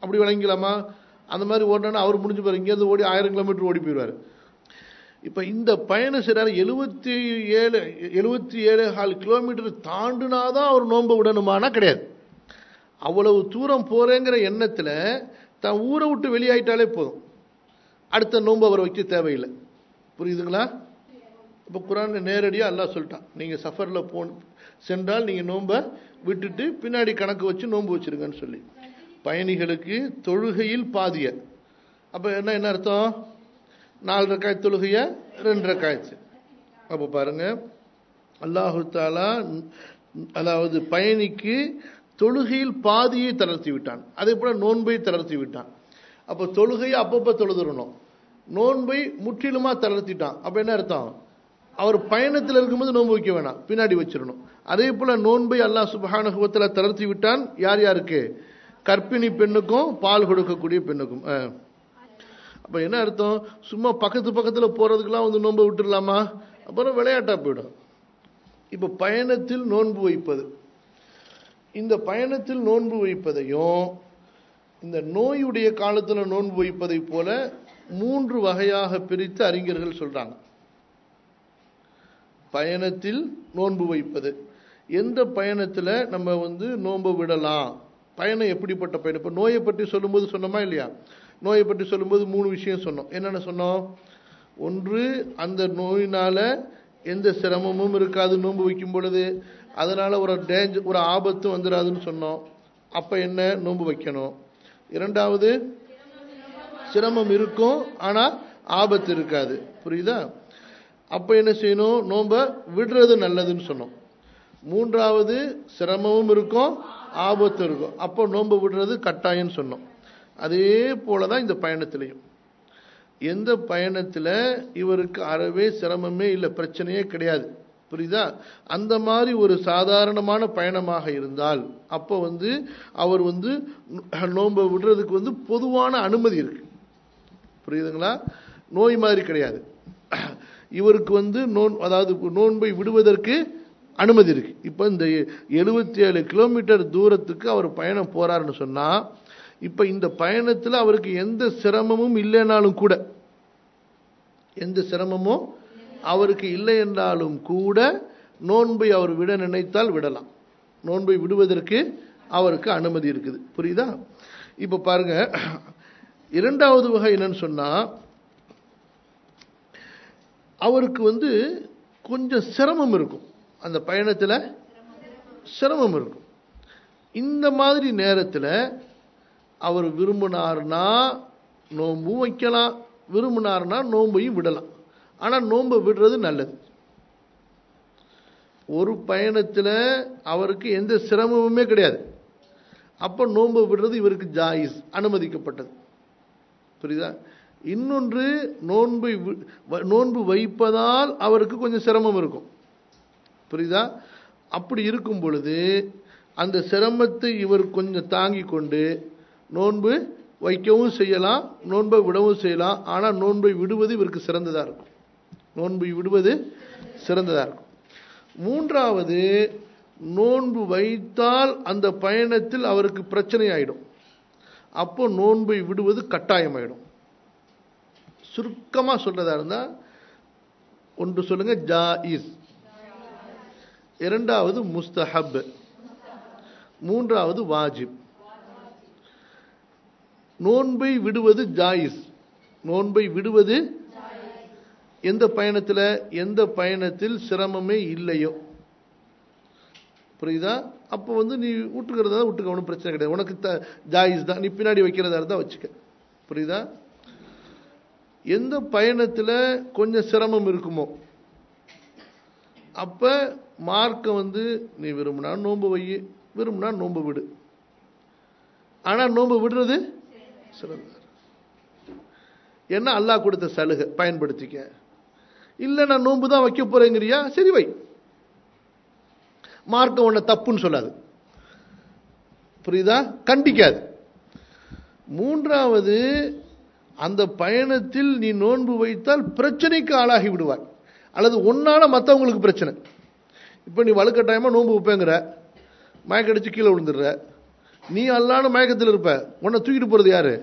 அப்படி வழங்கிக்கலாமா அந்த மாதிரி ஓடினா அவர் முடிஞ்சு போகிற இங்கேருந்து ஓடி ஆயிரம் கிலோமீட்டர் ஓடி போயிடுவார் இப்போ இந்த பயணம் செய்கிறார் எழுபத்தி ஏழு எழுபத்தி ஏழு கால் கிலோமீட்டர் தாண்டுனாதான் அவர் நோன்பை விடணுமானா கிடையாது அவ்வளவு தூரம் போகிறேங்கிற எண்ணத்தில் தான் ஊரை விட்டு வெளியாயிட்டாலே போதும் அடுத்த நோன்பு அவர் வைக்க தேவையில்லை புரியுதுங்களா இப்போ குரான் நேரடியாக அல்லாஹ் சொல்லிட்டான் நீங்கள் சஃபரில் போ சென்றால் நீங்கள் நோன்பை விட்டுட்டு பின்னாடி கணக்கு வச்சு நோன்பு வச்சிருங்கன்னு சொல்லி பயணிகளுக்கு தொழுகையில் பாதிய அப்போ என்ன என்ன அர்த்தம் நாலு ரக்காய் தொழுகைய ரெண்டு ரக்காய்ச்சு அப்போ பாருங்க அல்லாஹு தாலா அதாவது பயணிக்கு தொழுகையில் பாதியை தளர்த்தி விட்டான் அதே போல நோன்பை தளர்த்தி விட்டான் அப்போ தொழுகையை அப்பப்போ தொழுதுறணும் நோன்பை முற்றிலுமா தளர்த்திட்டான் அப்போ என்ன அர்த்தம் அவர் பயணத்தில் இருக்கும்போது நோன்பு வைக்க வேணாம் பின்னாடி வச்சிடணும் அதே போல நோன்பை அல்லாஹ் சுபஹானுகுவத்தில் தளர்த்தி விட்டான் யார் யாருக்கு கர்ப்பிணி பெண்ணுக்கும் பால் கொடுக்கக்கூடிய பெண்ணுக்கும் அப்போ என்ன அர்த்தம் சும்மா பக்கத்து பக்கத்தில் போகிறதுக்கெல்லாம் வந்து நோன்பு விட்டுடலாமா அப்புறம் விளையாட்டாக போயிடும் இப்போ பயணத்தில் நோன்பு வைப்பது இந்த பயணத்தில் நோன்பு வைப்பதையும் இந்த நோயுடைய காலத்தில் நோன்பு வைப்பதை போல மூன்று வகையாக பிரித்து அறிஞர்கள் சொல்றாங்க பயணத்தில் நோன்பு வைப்பது எந்த பயணத்தில் நம்ம வந்து நோன்பு விடலாம் பயணம் எப்படிப்பட்ட பயணம் இப்போ நோயை பற்றி சொல்லும்போது சொன்னோமா இல்லையா நோயை பற்றி சொல்லும்போது மூணு விஷயம் சொன்னோம் என்னென்ன சொன்னோம் ஒன்று அந்த நோயினால எந்த சிரமமும் இருக்காது நோன்பு வைக்கும் பொழுது அதனால ஒரு டேஞ்சர் ஒரு ஆபத்து வந்துடாதுன்னு சொன்னோம் அப்ப என்ன நோன்பு வைக்கணும் இரண்டாவது சிரமம் இருக்கும் ஆனா ஆபத்து இருக்காது புரியுதா அப்ப என்ன செய்யணும் நோம்ப விடுறது நல்லதுன்னு சொன்னோம் மூன்றாவது சிரமமும் இருக்கும் ஆபத்து இருக்கும் அப்போ நோன்பு விடுறது கட்டாயம்னு சொன்னோம் அதே போலதான் இந்த பயணத்திலையும் எந்த பயணத்தில் இவருக்கு அறவே சிரமமே இல்லை பிரச்சனையே கிடையாது புரியுதா அந்த மாதிரி ஒரு சாதாரணமான பயணமாக இருந்தால் அப்போ வந்து அவர் வந்து நோன்பை விடுறதுக்கு வந்து பொதுவான அனுமதி இருக்கு புரியுதுங்களா நோய் மாதிரி கிடையாது இவருக்கு வந்து நோன் அதாவது நோன்பை விடுவதற்கு அனுமதி இருக்கு இப்போ இந்த எழுபத்தி ஏழு கிலோமீட்டர் தூரத்துக்கு அவர் பயணம் போறாருன்னு சொன்னா இப்ப இந்த பயணத்தில் அவருக்கு எந்த சிரமமும் இல்லைனாலும் கூட எந்த சிரமமும் அவருக்கு இல்லை என்றாலும் கூட நோன்பை அவர் விட நினைத்தால் விடலாம் நோன்பை விடுவதற்கு அவருக்கு அனுமதி இருக்குது புரியுதா இப்ப பாருங்க இரண்டாவது வகை என்னன்னு சொன்னா அவருக்கு வந்து கொஞ்சம் சிரமம் இருக்கும் அந்த பயணத்தில் சிரமம் இருக்கும் இந்த மாதிரி நேரத்தில் அவர் விரும்பினார்னா நோன்பும் வைக்கலாம் விரும்பினார்னா நோன்பையும் விடலாம் ஆனால் நோன்பை விடுறது நல்லது ஒரு பயணத்தில் அவருக்கு எந்த சிரமமுமே கிடையாது அப்போ நோன்பை விடுறது இவருக்கு ஜாயிஸ் அனுமதிக்கப்பட்டது புரியுதா இன்னொன்று நோன்பை நோன்பு வைப்பதால் அவருக்கு கொஞ்சம் சிரமம் இருக்கும் புரியுதா அப்படி இருக்கும் பொழுது அந்த சிரமத்தை இவர் கொஞ்சம் தாங்கி கொண்டு நோன்பு வைக்கவும் செய்யலாம் நோன்பை விடவும் செய்யலாம் ஆனால் நோன்பை விடுவது இவருக்கு சிறந்ததாக இருக்கும் நோன்பை விடுவது சிறந்ததாக இருக்கும் மூன்றாவது நோன்பு வைத்தால் அந்த பயணத்தில் அவருக்கு பிரச்சனை ஆயிடும் அப்போ நோன்பை விடுவது கட்டாயமாயிடும் சுருக்கமாக சொல்றதா இருந்தா ஒன்று சொல்லுங்க ஜாயிஸ் இரண்டாவது முஸ்தஹப் மூன்றாவது வாஜிப் நோன்பை விடுவது ஜாயிஸ் நோன்பை விடுவது எந்த பயணத்தில் எந்த பயணத்தில் சிரமமே இல்லையோ புரியுதா அப்போ வந்து நீ விட்டுக்கிறதா விட்டுக்க ஒன்றும் பிரச்சனை கிடையாது உனக்கு த ஜாயிஸ் தான் நீ பின்னாடி வைக்கிறதா இருந்தால் வச்சுக்க புரியுதா எந்த பயணத்தில் கொஞ்சம் சிரமம் இருக்குமோ அப்ப மார்க்கம் வந்து நீ விரும்பினா நோன்பு வை விரும்பினா நோன்பு விடு ஆனா நோன்பு விடுறது சிறந்த என்ன அல்லாஹ் கொடுத்த சலுகை பயன்படுத்திக்க இல்ல நான் நோன்பு தான் வைக்க போறேங்கிறியா சரி வை மார்க்கம் உன்னை தப்புன்னு சொல்லாது புரியுதா கண்டிக்காது மூன்றாவது அந்த பயணத்தில் நீ நோன்பு வைத்தால் பிரச்சனைக்கு ஆளாகி விடுவாய் அல்லது ஒன்னால மற்றவங்களுக்கு பிரச்சனை இப்போ நீ வலுக்கட்டாயமாக நோன்பு வைப்பேங்கிற மயக்கடிச்சு கீழே விழுந்துடுற நீ அல்லான்னு மயக்கத்தில் இருப்ப உன்னை தூக்கிட்டு போறது யாரு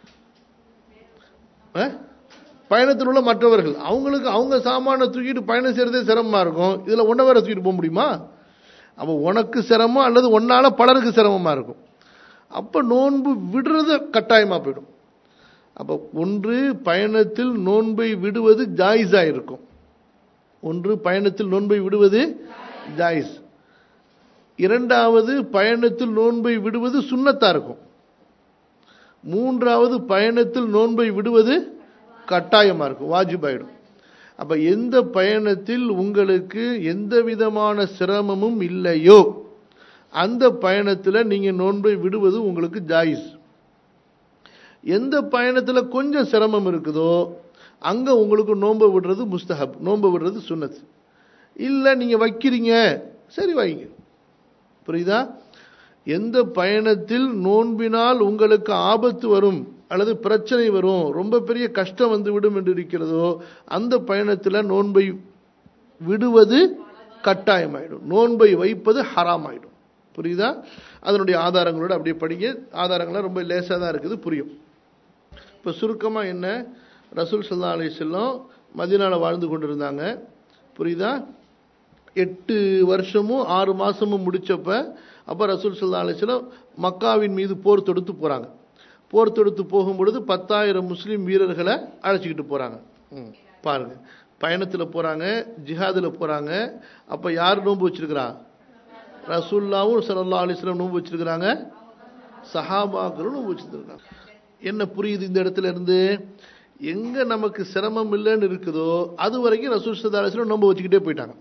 ஆ? பயணத்தில் உள்ள மற்றவர்கள் அவங்களுக்கு அவங்க சாமான தூக்கிட்டு பயணம் செய்யறதே சிரமமா இருக்கும் இதுல ஒன்றை வேற தூக்கிட்டு போக முடியுமா அப்போ உனக்கு சிரமம் அல்லது ஒன்னால பலருக்கு சிரமமா இருக்கும் அப்ப நோன்பு விடுறது கட்டாயமா போயிடும் அப்ப ஒன்று பயணத்தில் நோன்பை விடுவது ஜாயிஸா இருக்கும் ஒன்று பயணத்தில் நோன்பை விடுவது ஜாயிஸ் இரண்டாவது பயணத்தில் நோன்பை விடுவது சுண்ணத்தா இருக்கும் மூன்றாவது பயணத்தில் நோன்பை விடுவது கட்டாயமா இருக்கும் வாஜிபாயிடும் அப்ப எந்த பயணத்தில் உங்களுக்கு எந்த விதமான சிரமமும் இல்லையோ அந்த பயணத்தில் நீங்க நோன்பை விடுவது உங்களுக்கு ஜாயிஸ் எந்த பயணத்தில் கொஞ்சம் சிரமம் இருக்குதோ அங்க உங்களுக்கு நோன்பை விடுறது முஸ்தஹப் நோன்பை விடுறது சுன்னத் இல்லை நீங்க வைக்கிறீங்க சரி வைங்க புரியுதா எந்த பயணத்தில் நோன்பினால் உங்களுக்கு ஆபத்து வரும் அல்லது பிரச்சனை வரும் ரொம்ப பெரிய கஷ்டம் வந்து விடும் என்று இருக்கிறதோ அந்த பயணத்தில் நோன்பை விடுவது கட்டாயமாயிடும் நோன்பை வைப்பது ஹராம் ஆயிடும் புரியுதா அதனுடைய ஆதாரங்களோட அப்படியே படிங்க ஆதாரங்கள்லாம் ரொம்ப லேசாக தான் இருக்குது புரியும் இப்போ சுருக்கமாக என்ன ரசூல் சல்லா அலி செல்லம் மதினால வாழ்ந்து கொண்டிருந்தாங்க புரியுதா எட்டு வருஷமும் ஆறு மாசமும் முடிச்சப்ப அப்ப ரசூல் சல்லா அலிஸ்லாம் மக்காவின் மீது போர் தொடுத்து போறாங்க போர் தொடுத்து போகும் பொழுது பத்தாயிரம் முஸ்லீம் வீரர்களை அழைச்சிக்கிட்டு போறாங்க ம், பாருங்க பயணத்துல போறாங்க ஜிஹாதுல போறாங்க அப்ப யார் நோன்பு வச்சிருக்கிறா ரசூல்லாவும் சல்லா அலிஸ்லாம் நோன்பு வச்சிருக்கிறாங்க சஹாபாக்களும் நோன்பு வச்சிருக்கிறாங்க என்ன புரியுது இந்த இடத்துல இருந்து எங்க நமக்கு சிரமம் இல்லைன்னு இருக்குதோ அது வரைக்கும் ரசூல் சல்லா அலிஸ்லாம் நோன்பு வச்சுக்கிட்டே போயிட்டாங்க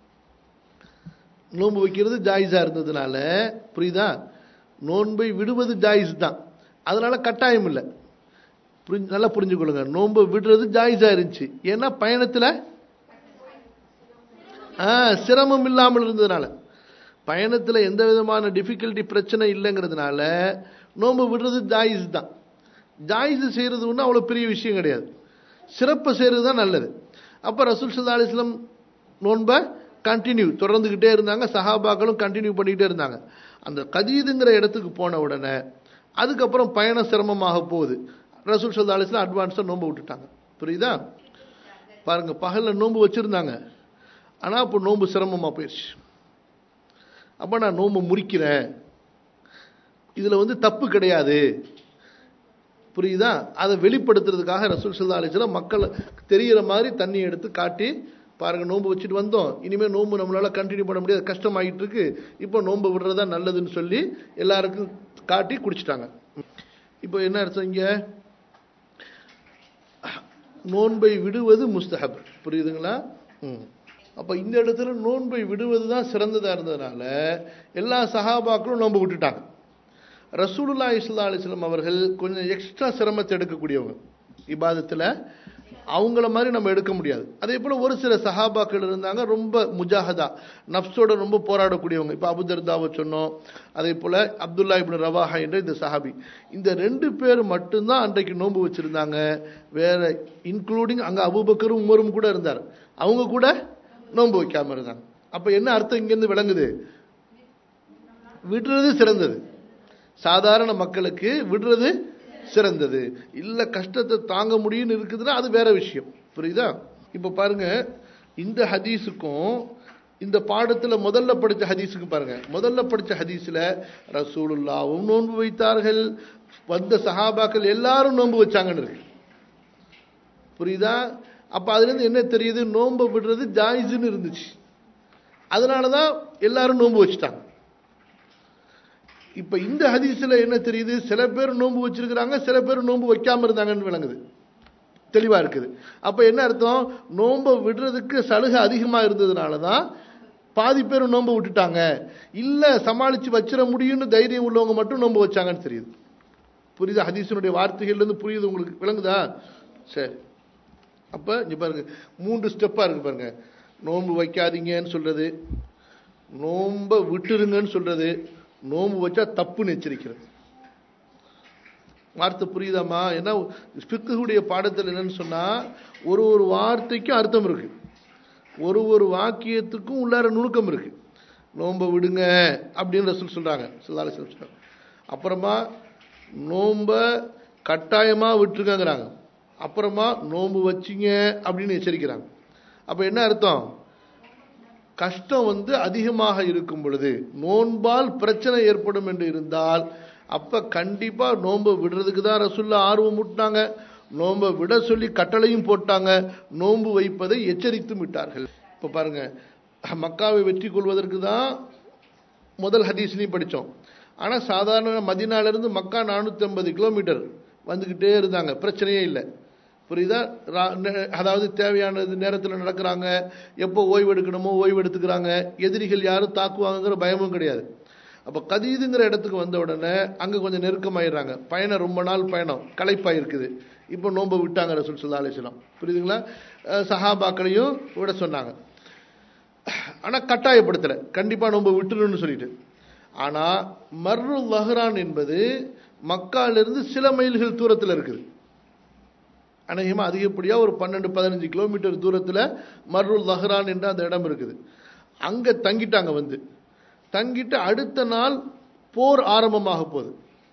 நோன்பு வைக்கிறது ஜாயிஸா இருந்ததுனால புரியுதா நோன்பை விடுவது ஜாயிஸ் தான் அதனால கட்டாயம் இல்லை புரிஞ்சு நல்லா புரிஞ்சுக்கொள்ளுங்க நோன்பை விடுறது ஜாயிஸா இருந்துச்சு ஏன்னா பயணத்துல ஆ, சிரமம் இல்லாமல் இருந்ததுனால பயணத்துல எந்த விதமான டிஃபிகல்ட்டி பிரச்சனை இல்லைங்கிறதுனால நோன்பு விடுறது ஜாயிஸ் தான் ஜாயிஸ் செய்யறது ஒன்றும் அவ்வளோ பெரிய விஷயம் கிடையாது சிறப்பை செய்யறது தான் நல்லது அப்போ ரசூல் சல்லா அலிஸ்லாம் நோன்பை கண்டினியூ தொடர்ந்துக்கிட்டே இருந்தாங்க சஹாபாக்களும் கண்டினியூ பண்ணிக்கிட்டே இருந்தாங்க அந்த கதீதுங்கிற இடத்துக்கு போன உடனே அதுக்கப்புறம் பயணம் சிரமமாக போகுது ரசூல் சல்லா அலிஸ்லாம் அட்வான்ஸாக நோன்பு விட்டுட்டாங்க புரியுதா பாருங்க பகல்ல நோன்பு வச்சிருந்தாங்க ஆனா அப்போ நோன்பு சிரமமா போயிடுச்சு அப்ப நான் நோன்பு முறிக்கிறேன் இதுல வந்து தப்பு கிடையாது புரியுதா அதை வெளிப்படுத்துறதுக்காக ரசூல் சல்லா அலிஸ்லாம் மக்கள் தெரியிற மாதிரி தண்ணி எடுத்து காட்டி பாருங்க நோன்பு வச்சுட்டு வந்தோம் இனிமே நோன்பு நம்மளால கண்டினியூ பண்ண முடியாது கஷ்டமாயிட்டு இருக்கு இப்போ நோன்பு விடுறதா நல்லதுன்னு சொல்லி எல்லாருக்கும் காட்டி குடிச்சிட்டாங்க இப்போ என்ன அர்த்தம் இங்க நோன்பை விடுவது முஸ்தஹப் புரியுதுங்களா ம். அப்ப இந்த இடத்துல நோன்பை விடுவது தான் சிறந்ததா இருந்ததுனால எல்லா சஹாபாக்களும் நோன்பு விட்டுட்டாங்க ரசூலுல்லா இஸ்லா அலிஸ்லாம் அவர்கள் கொஞ்சம் எக்ஸ்ட்ரா சிரமத்தை எடுக்கக்கூடியவங்க இபாதத்துல அவங்கள மாதிரி நம்ம எடுக்க முடியாது அதே போல ஒரு சில சஹாபாக்கள் இருந்தாங்க ரொம்ப முஜாஹதா நப்சோட ரொம்ப போராடக்கூடியவங்க இப்போ அபுதர்தாவை சொன்னோம் அதே போல அப்துல்லா இப்னு ரவாஹா என்ற இந்த சஹாபி இந்த ரெண்டு பேர் மட்டும்தான் அன்றைக்கு நோன்பு வச்சிருந்தாங்க வேற இன்க்ளூடிங் அங்க அபூபக்கரும் உமரும் கூட இருந்தார் அவங்க கூட நோன்பு வைக்காம இருந்தாங்க அப்ப என்ன அர்த்தம் இங்கிருந்து விளங்குது விடுறது சிறந்தது சாதாரண மக்களுக்கு விடுறது சிறந்தது இல்ல கஷ்டத்தை தாங்க முடியும்னு இருக்குதுன்னா அது வேற விஷயம் புரியுதா இப்ப பாருங்க இந்த ஹதீஸுக்கும் இந்த பாடத்துல முதல்ல படிச்ச ஹதீஸுக்கு பாருங்க முதல்ல படிச்ச ஹதீஸ்ல ரசூலுல்லாவும் நோன்பு வைத்தார்கள் வந்த சஹாபாக்கள் எல்லாரும் நோன்பு வச்சாங்கன்னு இருக்கு புரியுதா அப்ப அதுல இருந்து என்ன தெரியுது நோன்பு விடுறது ஜாயிஸ்னு இருந்துச்சு அதனாலதான் எல்லாரும் நோன்பு வச்சுட்டாங்க இப்ப இந்த ஹதீஸ்ல என்ன தெரியுது சில பேர் நோன்பு வச்சிருக்கிறாங்க சில பேர் நோன்பு வைக்காம இருந்தாங்கன்னு விளங்குது தெளிவா இருக்குது அப்ப என்ன அர்த்தம் நோன்பை விடுறதுக்கு சலுகை அதிகமா இருந்ததுனால தான் பாதி பேர் நோன்பு விட்டுட்டாங்க இல்ல சமாளிச்சு வச்சிட முடியும்னு தைரியம் உள்ளவங்க மட்டும் நோன்பு வச்சாங்கன்னு தெரியுது புரியுதா ஹதீஸினுடைய வார்த்தைகள்ல இருந்து புரியுது உங்களுக்கு விளங்குதா சரி அப்ப இங்க பாருங்க மூன்று ஸ்டெப்பா இருக்கு பாருங்க நோன்பு வைக்காதீங்கன்னு சொல்றது நோன்பை விட்டுருங்கன்னு சொல்றது நோன்பு வச்சா தப்புன்னு எச்சரிக்கிறது வார்த்தை புரியுதாம்மா ஏன்னா ஃபிக்குடைய பாடத்தில் என்னன்னு சொன்னா ஒரு ஒரு வார்த்தைக்கும் அர்த்தம் இருக்கு ஒரு ஒரு வாக்கியத்துக்கும் உள்ளார நுணுக்கம் இருக்கு நோன்பை விடுங்க அப்படின்னு ரசூல் சொல்றாங்க ஸல்லல்லாஹு அலைஹி வஸல்லம் சொல்றாங்க அப்புறமா நோம்ப கட்டாயமாக விட்டுருக்கங்கிறாங்க அப்புறமா நோன்பு வச்சிங்க அப்படின்னு எச்சரிக்கிறாங்க அப்போ என்ன அர்த்தம் கஷ்டம் வந்து அதிகமாக இருக்கும் பொழுது நோன்பால் பிரச்சனை ஏற்படும் என்று இருந்தால் அப்ப கண்டிப்பா நோன்பை விடுறதுக்கு தான் ரசுல்லா ஆர்வம் முட்டினாங்க நோன்பை விட சொல்லி கட்டளையும் போட்டாங்க நோன்பு வைப்பதை எச்சரித்தும் விட்டார்கள் இப்ப பாருங்க மக்காவை வெற்றி கொள்வதற்கு தான் முதல் ஹதீஸ்லையும் படித்தோம் ஆனால் சாதாரண மதினாலிருந்து மக்கா நானூற்றி ஐம்பது கிலோமீட்டர் வந்துக்கிட்டே இருந்தாங்க பிரச்சனையே இல்லை புரியுதா ரா- நே- அதாவது தேவையானது நேரத்தில் நடக்கிறாங்க எப்போ ஓய்வு எடுக்கணுமோ ஓய்வு எடுத்துக்கிறாங்க எதிரிகள் யாரும் தாக்குவாங்கங்கிற பயமும் கிடையாது அப்போ கதீதுங்கிற இடத்துக்கு வந்த உடனே அங்கே கொஞ்சம் நெருக்கமாயிடுறாங்க பயணம் ரொம்ப நாள் பயணம் களைப்பாக இருக்குது இப்போ நோன்பை விட்டாங்க ரசூல் சுல்லா அலிஸ்லாம் புரியுதுங்களா அஹ் சஹாபாக்களையும் விட சொன்னாங்க ஆனால் கட்டாயப்படுத்தலை கண்டிப்பாக நோன்பை விட்டுருன்னு சொல்லிட்டு ஆனால் மர்ரு லஹ்ரான் என்பது மக்காலிருந்து சில மைல்கள் தூரத்தில் இருக்குது அநேகமாக அதிகப்படியாக ஒரு பன்னெண்டு பதினஞ்சு கிலோமீட்டர் தூரத்தில் மர்ருல் லஹ்ரான் என்ற அந்த இடம் இருக்குது அங்கே தங்கிட்டாங்க வந்து தங்கிட்டு அடுத்த நாள் போர் ஆரம்பமாக போகுது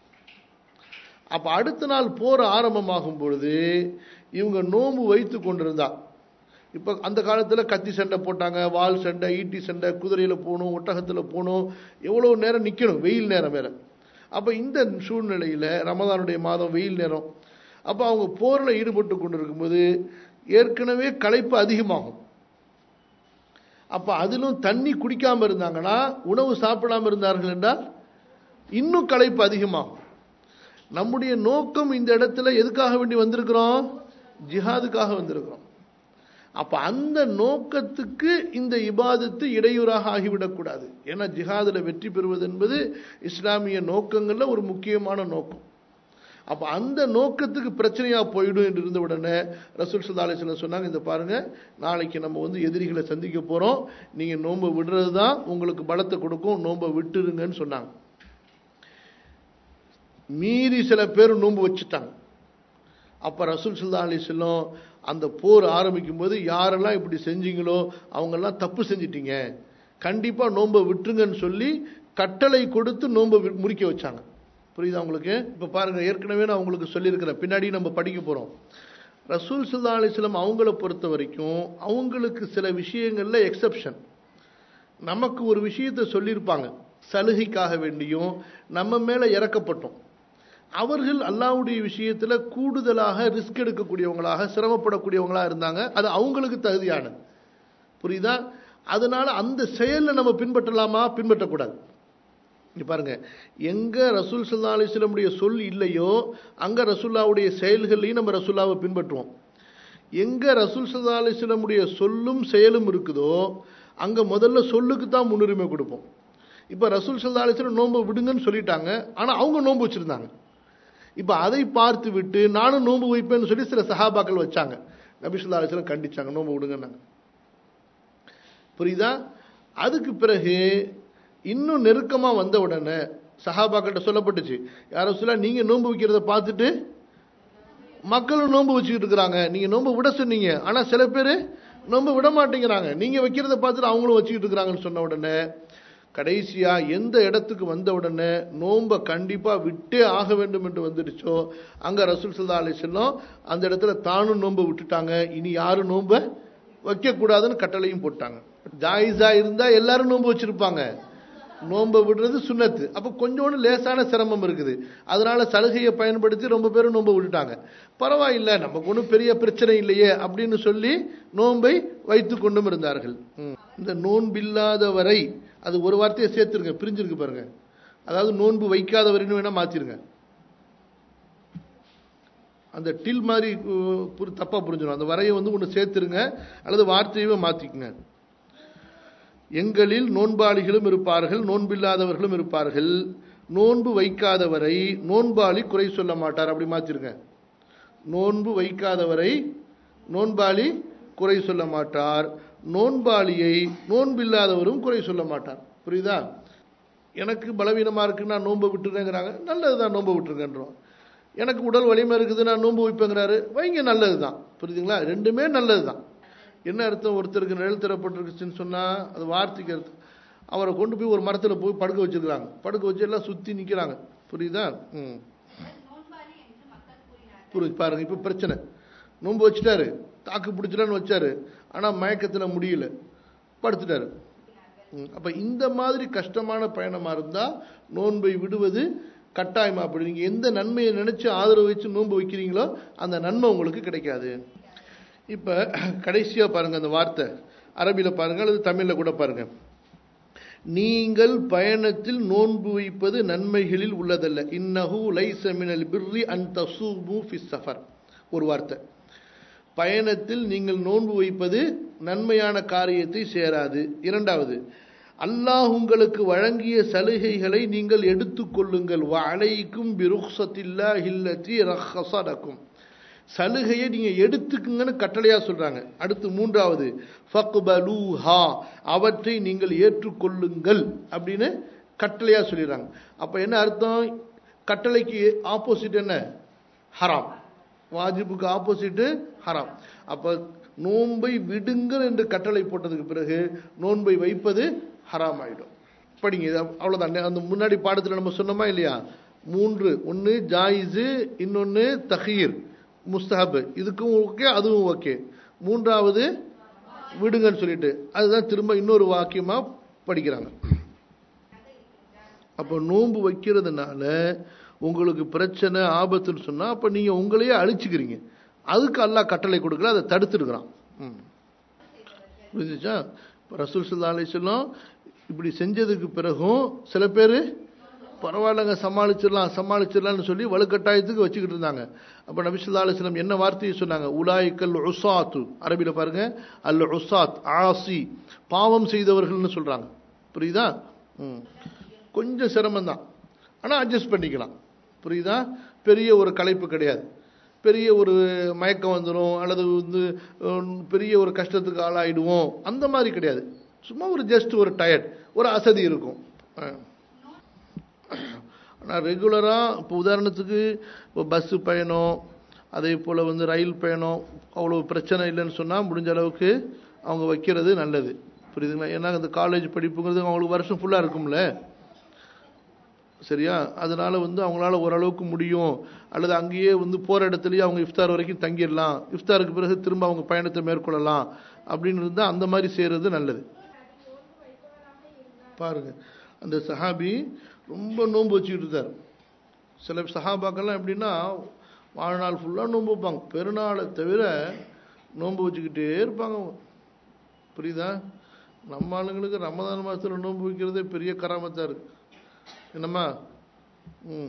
அப்போ அடுத்த நாள் போர் ஆரம்பமாகும் பொழுது இவங்க நோன்பு வைத்து கொண்டிருந்தா இப்போ அந்த காலத்தில் கத்தி சண்டை போட்டாங்க வால் சண்டை ஈட்டி சண்டை குதிரையில் போகணும் ஒட்டகத்தில் போகணும் எவ்வளோ நேரம் நிற்கணும் வெயில் நேரம் வேற அப்போ இந்த சூழ்நிலையில் ரமதானுடைய மாதம் வெயில் நேரம் அப்போ அவங்க போரில் ஈடுபட்டு கொண்டு இருக்கும்போது ஏற்கனவே களைப்பு அதிகமாகும் அப்போ அதிலும் தண்ணி குடிக்காம இருந்தாங்கன்னா உணவு சாப்பிடாம இருந்தார்கள் என்றால் இன்னும் களைப்பு அதிகமாகும் நம்முடைய நோக்கம் இந்த இடத்துல எதுக்காக வேண்டி வந்திருக்கிறோம் ஜிஹாதுக்காக வந்திருக்கிறோம் அப்ப அந்த நோக்கத்துக்கு இந்த இபாதத்து இடையூறாக ஆகிவிடக்கூடாது ஏன்னா ஜிஹாதுல வெற்றி பெறுவது என்பது இஸ்லாமிய நோக்கங்கள்ல ஒரு முக்கியமான நோக்கம் அப்ப அந்த நோக்கத்துக்கு பிரச்சனையா போயிடும் என்று இருந்த உடனே ரசூல் சல்லா அலிஸ்லாம் சொன்னாங்க இந்த பாருங்க நாளைக்கு நம்ம வந்து எதிரிகளை சந்திக்க போறோம் நீங்க நோன்பை விடுறது தான் உங்களுக்கு பலத்தை கொடுக்கும் நோன்பை விட்டுருங்கன்னு சொன்னாங்க மீறி சில பேர் நோன்பு வச்சுட்டாங்க அப்ப ரசூல் சல்லா அலிஸ்லாம் அந்த போர் ஆரம்பிக்கும் போது யாரெல்லாம் இப்படி செஞ்சீங்களோ அவங்கெல்லாம் தப்பு செஞ்சிட்டீங்க கண்டிப்பா நோன்பை விட்டுருங்கன்னு சொல்லி கட்டளை கொடுத்து நோன்பை வி- முறிக்க வச்சாங்க புரியுதா உங்களுக்கு இப்ப பாருங்க ஏற்கனவே நான் உங்களுக்கு சொல்லியிருக்கிறேன் பின்னாடி நம்ம படிக்க போறோம் ரசூல் சல்லா அலிஸ்லாம் அவங்கள பொறுத்த வரைக்கும் அவங்களுக்கு சில விஷயங்கள்ல எக்ஸெப்ஷன் நமக்கு ஒரு விஷயத்தை சொல்லியிருப்பாங்க சலுகைக்காக வேண்டியும் நம்ம மேல இறக்கப்பட்டோம் அவர்கள் அல்லாஹ்வுடைய விஷயத்துல கூடுதலாக ரிஸ்க் எடுக்கக்கூடியவங்களாக சிரமப்படக்கூடியவங்களா இருந்தாங்க அது அவங்களுக்கு தகுதியானது புரியுதா அதனால அந்த செயல்ல நம்ம பின்பற்றலாமா பின்பற்றக்கூடாது இங்க பாருங்க எங்க ரசூல் சல்லா அலிஸ்லமுடைய சொல் இல்லையோ அங்க ரசூல்லாவுடைய செயல்களையும் நம்ம ரசூல்லாவை பின்பற்றுவோம் எங்க ரசூல் சல்லா அலிஸ்லமுடைய சொல்லும் செயலும் இருக்குதோ அங்க முதல்ல சொல்லுக்கு தான் முன்னுரிமை கொடுப்போம் இப்ப ரசூல் சல்லா அலிஸ்லம் நோன்பு விடுங்கன்னு சொல்லிட்டாங்க ஆனா அவங்க நோன்பு வச்சிருந்தாங்க இப்ப அதை பார்த்து விட்டு நானும் நோன்பு வைப்பேன்னு சொல்லி சில சஹாபாக்கள் வச்சாங்க நபி ஸல்லல்லாஹு அலைஹி வஸல்லம் கண்டிச்சாங்க நோன்பு விடுங்கன்னாங்க புரியுதா அதுக்கு பிறகு இன்னும் நெருக்கமா வந்த உடனே சஹாபாக்கிட்ட சொல்லப்பட்டுச்சு யாரோ சொல்ல நீங்க நோன்பு வைக்கிறத பார்த்துட்டு மக்களும் நோன்பு வச்சுக்கிட்டு இருக்கிறாங்க நீங்க நோன்பு விட சொன்னீங்க ஆனா சில பேர் நோன்பு விட மாட்டேங்கிறாங்க நீங்க வைக்கிறத பார்த்துட்டு அவங்களும் வச்சுக்கிட்டு இருக்கிறாங்கன்னு சொன்ன உடனே கடைசியா எந்த இடத்துக்கு வந்த உடனே நோன்பை கண்டிப்பா விட்டே ஆக வேண்டும் என்று வந்துடுச்சோ அங்க ரசூல் சல்லா அலிஸ்லாம் அந்த இடத்துல தானும் நோன்பை விட்டுட்டாங்க இனி யாரும் நோன்பை வைக்க கூடாதுன்னு கட்டளையும் போட்டாங்க ஜாயிஸா இருந்தா எல்லாரும் நோன்பு வச்சிருப்பாங்க நோன்பை விடுறது சுன்னத்து அப்ப கொஞ்சோண்டு லேசான சிரமம் இருக்குது அதனால சலுகையை பயன்படுத்தி ரொம்ப பேரும் நோன்பை விட்டுட்டாங்க பரவாயில்ல நமக்கு ஒன்றும் பெரிய பிரச்சனை இல்லையே அப்படின்னு சொல்லி நோன்பை வைத்து கொண்டும் இருந்தார்கள் ம். இந்த நோன்பில்லாத வரை அது ஒரு வார்த்தையை சேர்த்துருங்க பிரிஞ்சிருக்கு பாருங்க அதாவது நோன்பு வைக்காதவரைன்னு வேணா மாத்திருங்க அந்த டில் மாதிரி உ, புரி- தப்பா புரிஞ்சிடும் அந்த வரையை வந்து ஒன்று சேர்த்துருங்க அல்லது வார்த்தையவே மாத்திக்குங்க எங்களில் நோன்பாளிகளும் இருப்பார்கள் நோன்பில்லாதவர்களும் இருப்பார்கள் நோன்பு வைக்காதவரை நோன்பாளி குறை சொல்ல மாட்டார் அப்படி மாத்திருங்க நோன்பு வைக்காதவரை நோன்பாளி குறை சொல்ல மாட்டார் நோன்பாளியை நோன்பில்லாதவரும் குறை சொல்ல மாட்டார் புரியுதா எனக்கு பலவீனமா இருக்கு நான் நோன்பை விட்டுறேங்கிறாங்க நல்லதுதான் நோன்பை விட்டுருங்கன்றோம் எனக்கு உடல் வலிமை இருக்குது நான் நோன்பு வைப்பேங்கிறாரு வைங்க நல்லதுதான் புரியுதுங்களா ரெண்டுமே நல்லதுதான் என்ன அர்த்தம் ஒருத்தருக்கு நிழல் தரப்பட்டிருக்குச்சுன்னு சொன்னா அது வார்த்தைக்கு அர்த்தம் அவரை கொண்டு போய் ஒரு மரத்துல போய் படுக்க வச்சிருக்காங்க படுக்க வச்சு எல்லாம் சுத்தி நிக்கிறாங்க புரியுதா ம் நோன்பாளி என்று மக்கள் கூறினார்கள் புரியுது பாருங்க இப்போ பிரச்சனை நோன்பு வச்சுட்டாரு தாக்கு பிடிச்சிட்டான்னு வச்சாரு ஆனால் மயக்கத்தில் முடியல படுத்துட்டாரு ம், அப்ப இந்த மாதிரி கஷ்டமான பயணமா இருந்தா நோன்பை விடுவது கட்டாயமா அப்படி நீங்க எந்த நன்மையை நினைச்சு ஆதரவு வச்சு நோன்பு வைக்கிறீங்களோ அந்த நன்மை உங்களுக்கு கிடைக்காது இப்ப கடைசியா பாருங்க அந்த வார்த்தை அரபியில பாருங்க அல்லது தமிழ்ல கூட பாருங்க நீங்கள் பயணத்தில் நோன்பு வைப்பது நன்மைகளில் உள்ளதல்ல இன்னஹு லைஸ மினல் பிர்ரி அன் தசூமு ஃபி சஃபர் ஒரு வார்த்தை பயணத்தில் நீங்கள் நோன்பு வைப்பது நன்மையான காரியத்தை சேராது இரண்டாவது அல்லாஹ் உங்களுக்கு வழங்கிய சலுகைகளை நீங்கள் எடுத்துக்கொள்ளுங்கள் வலைக்கும் பிருக்சத்தில்லா இல்லத்தி ரஹசடக்கும் சலுகையை நீங்க எடுத்துக்குங்கன்னு கட்டளையா சொல்றாங்க அடுத்து மூன்றாவது ஃபக்பலூஹா அவற்றை நீங்கள் ஏற்றுக்கொள்ளுங்கள் அப்படின்னு கட்டளையா சொல்லிடுறாங்க அப்ப என்ன அர்த்தம் கட்டளைக்கு ஆப்போசிட் என்ன ஹராம் வாஜிபுக்கு ஆப்போசிட் ஹராம் அப்ப நோன்பை விடுங்கள் என்று கட்டளை போட்டதுக்கு பிறகு நோன்பை வைப்பது ஹராம் ஆயிடும் படிங்க இது அவ்வளவுதான் அந்த முன்னாடி பாடத்துல நம்ம சொன்னோமா இல்லையா மூன்று ஒன்னு ஜாயிஸு இன்னொன்னு தஹீர் முஸ்தஹப் இதுக்கும் ஓகே அதுவும் ஓகே மூன்றாவது விடுங்கன்னு சொல்லிட்டு அதுதான் திரும்ப இன்னொரு வாக்கியமா படிக்கிறாங்க அப்போ நோன்பு வைக்கிறதுனால உங்களுக்கு பிரச்சனை ஆபத்துன்னு சொன்னா அப்ப நீங்க உங்களையே அழிச்சுக்கிறீங்க அதுக்கு அல்லாஹ் கட்டளை கொடுக்கல அதை தடுத்துருக்குறான் ம். புரிஞ்சுச்சா இப்போ ரசூல் சல்லா அலிஸ்லாம் இப்படி செஞ்சதுக்கு பிறகும் சில பேர் பரவாயில்லங்க சமாளிச்சிடலாம் சமாளிச்சிடலாம்னு சொல்லி வலுக்கட்டாயத்துக்கு வச்சுக்கிட்டு இருந்தாங்க அப்போ நபி சொல்லா அலிஸ்லாம் என்ன வார்த்தையை சொன்னாங்க உலாய்க்கல் உசாத்து அரபியில் பாருங்க அல் உசாத் ஆசி பாவம் செய்தவர்கள்னு சொல்றாங்க புரியுதா ம் கொஞ்சம் சிரமம்தான் ஆனால் அட்ஜஸ்ட் பண்ணிக்கலாம் புரியுதா பெரிய ஒரு களைப்பு கிடையாது பெரிய ஒரு மயக்கம் வந்துடும் அல்லது வந்து உம், பெரிய ஒரு கஷ்டத்துக்கு ஆளாயிடுவோம் அந்த மாதிரி கிடையாது சும்மா ஒரு ஜஸ்ட் ஒரு டயர்ட் ஒரு அசதி இருக்கும் ஆனால் ரெகுலராக இப்போ உதாரணத்துக்கு இப்போ பஸ்ஸு பயணம் அதே போல் வந்து ரயில் பயணம் அவ்வளோ பிரச்சனை இல்லைன்னு சொன்னால் முடிஞ்ச அளவுக்கு அவங்க வைக்கிறது நல்லது புரியுதுங்களா ஏன்னா அந்த காலேஜ் படிப்புங்கிறது அவங்களுக்கு வருஷம் ஃபுல்லாக இருக்கும்ல சரியா அதனால வந்து அவங்களால ஓரளவுக்கு முடியும் அல்லது அங்கேயே வந்து போற இடத்துலயே அவங்க இஃப்தார் வரைக்கும் தங்கிடலாம் இஃப்தாருக்கு பிறகு திரும்ப அவங்க பயணத்தை மேற்கொள்ளலாம் அப்படின்னு இருந்தா அந்த மாதிரி செய்யறது நல்லது பாருங்க அந்த சஹாபி ரொம்ப நோன்பு வச்சுக்கிட்டு இருந்தார் சில சஹாபாக்கெல்லாம் எப்படின்னா வாழ்நாள் ஃபுல்லாக நோன்பு வைப்பாங்க பெருநாளை தவிர நோன்பு வச்சுக்கிட்டே இருப்பாங்க அவங்க. புரியுதா நம்ம ஆளுங்களுக்கு ரமதான் மாதத்தில் நோன்பு வைக்கிறதே பெரிய கராமத்தாக இருக்கு என்னம்மா ம்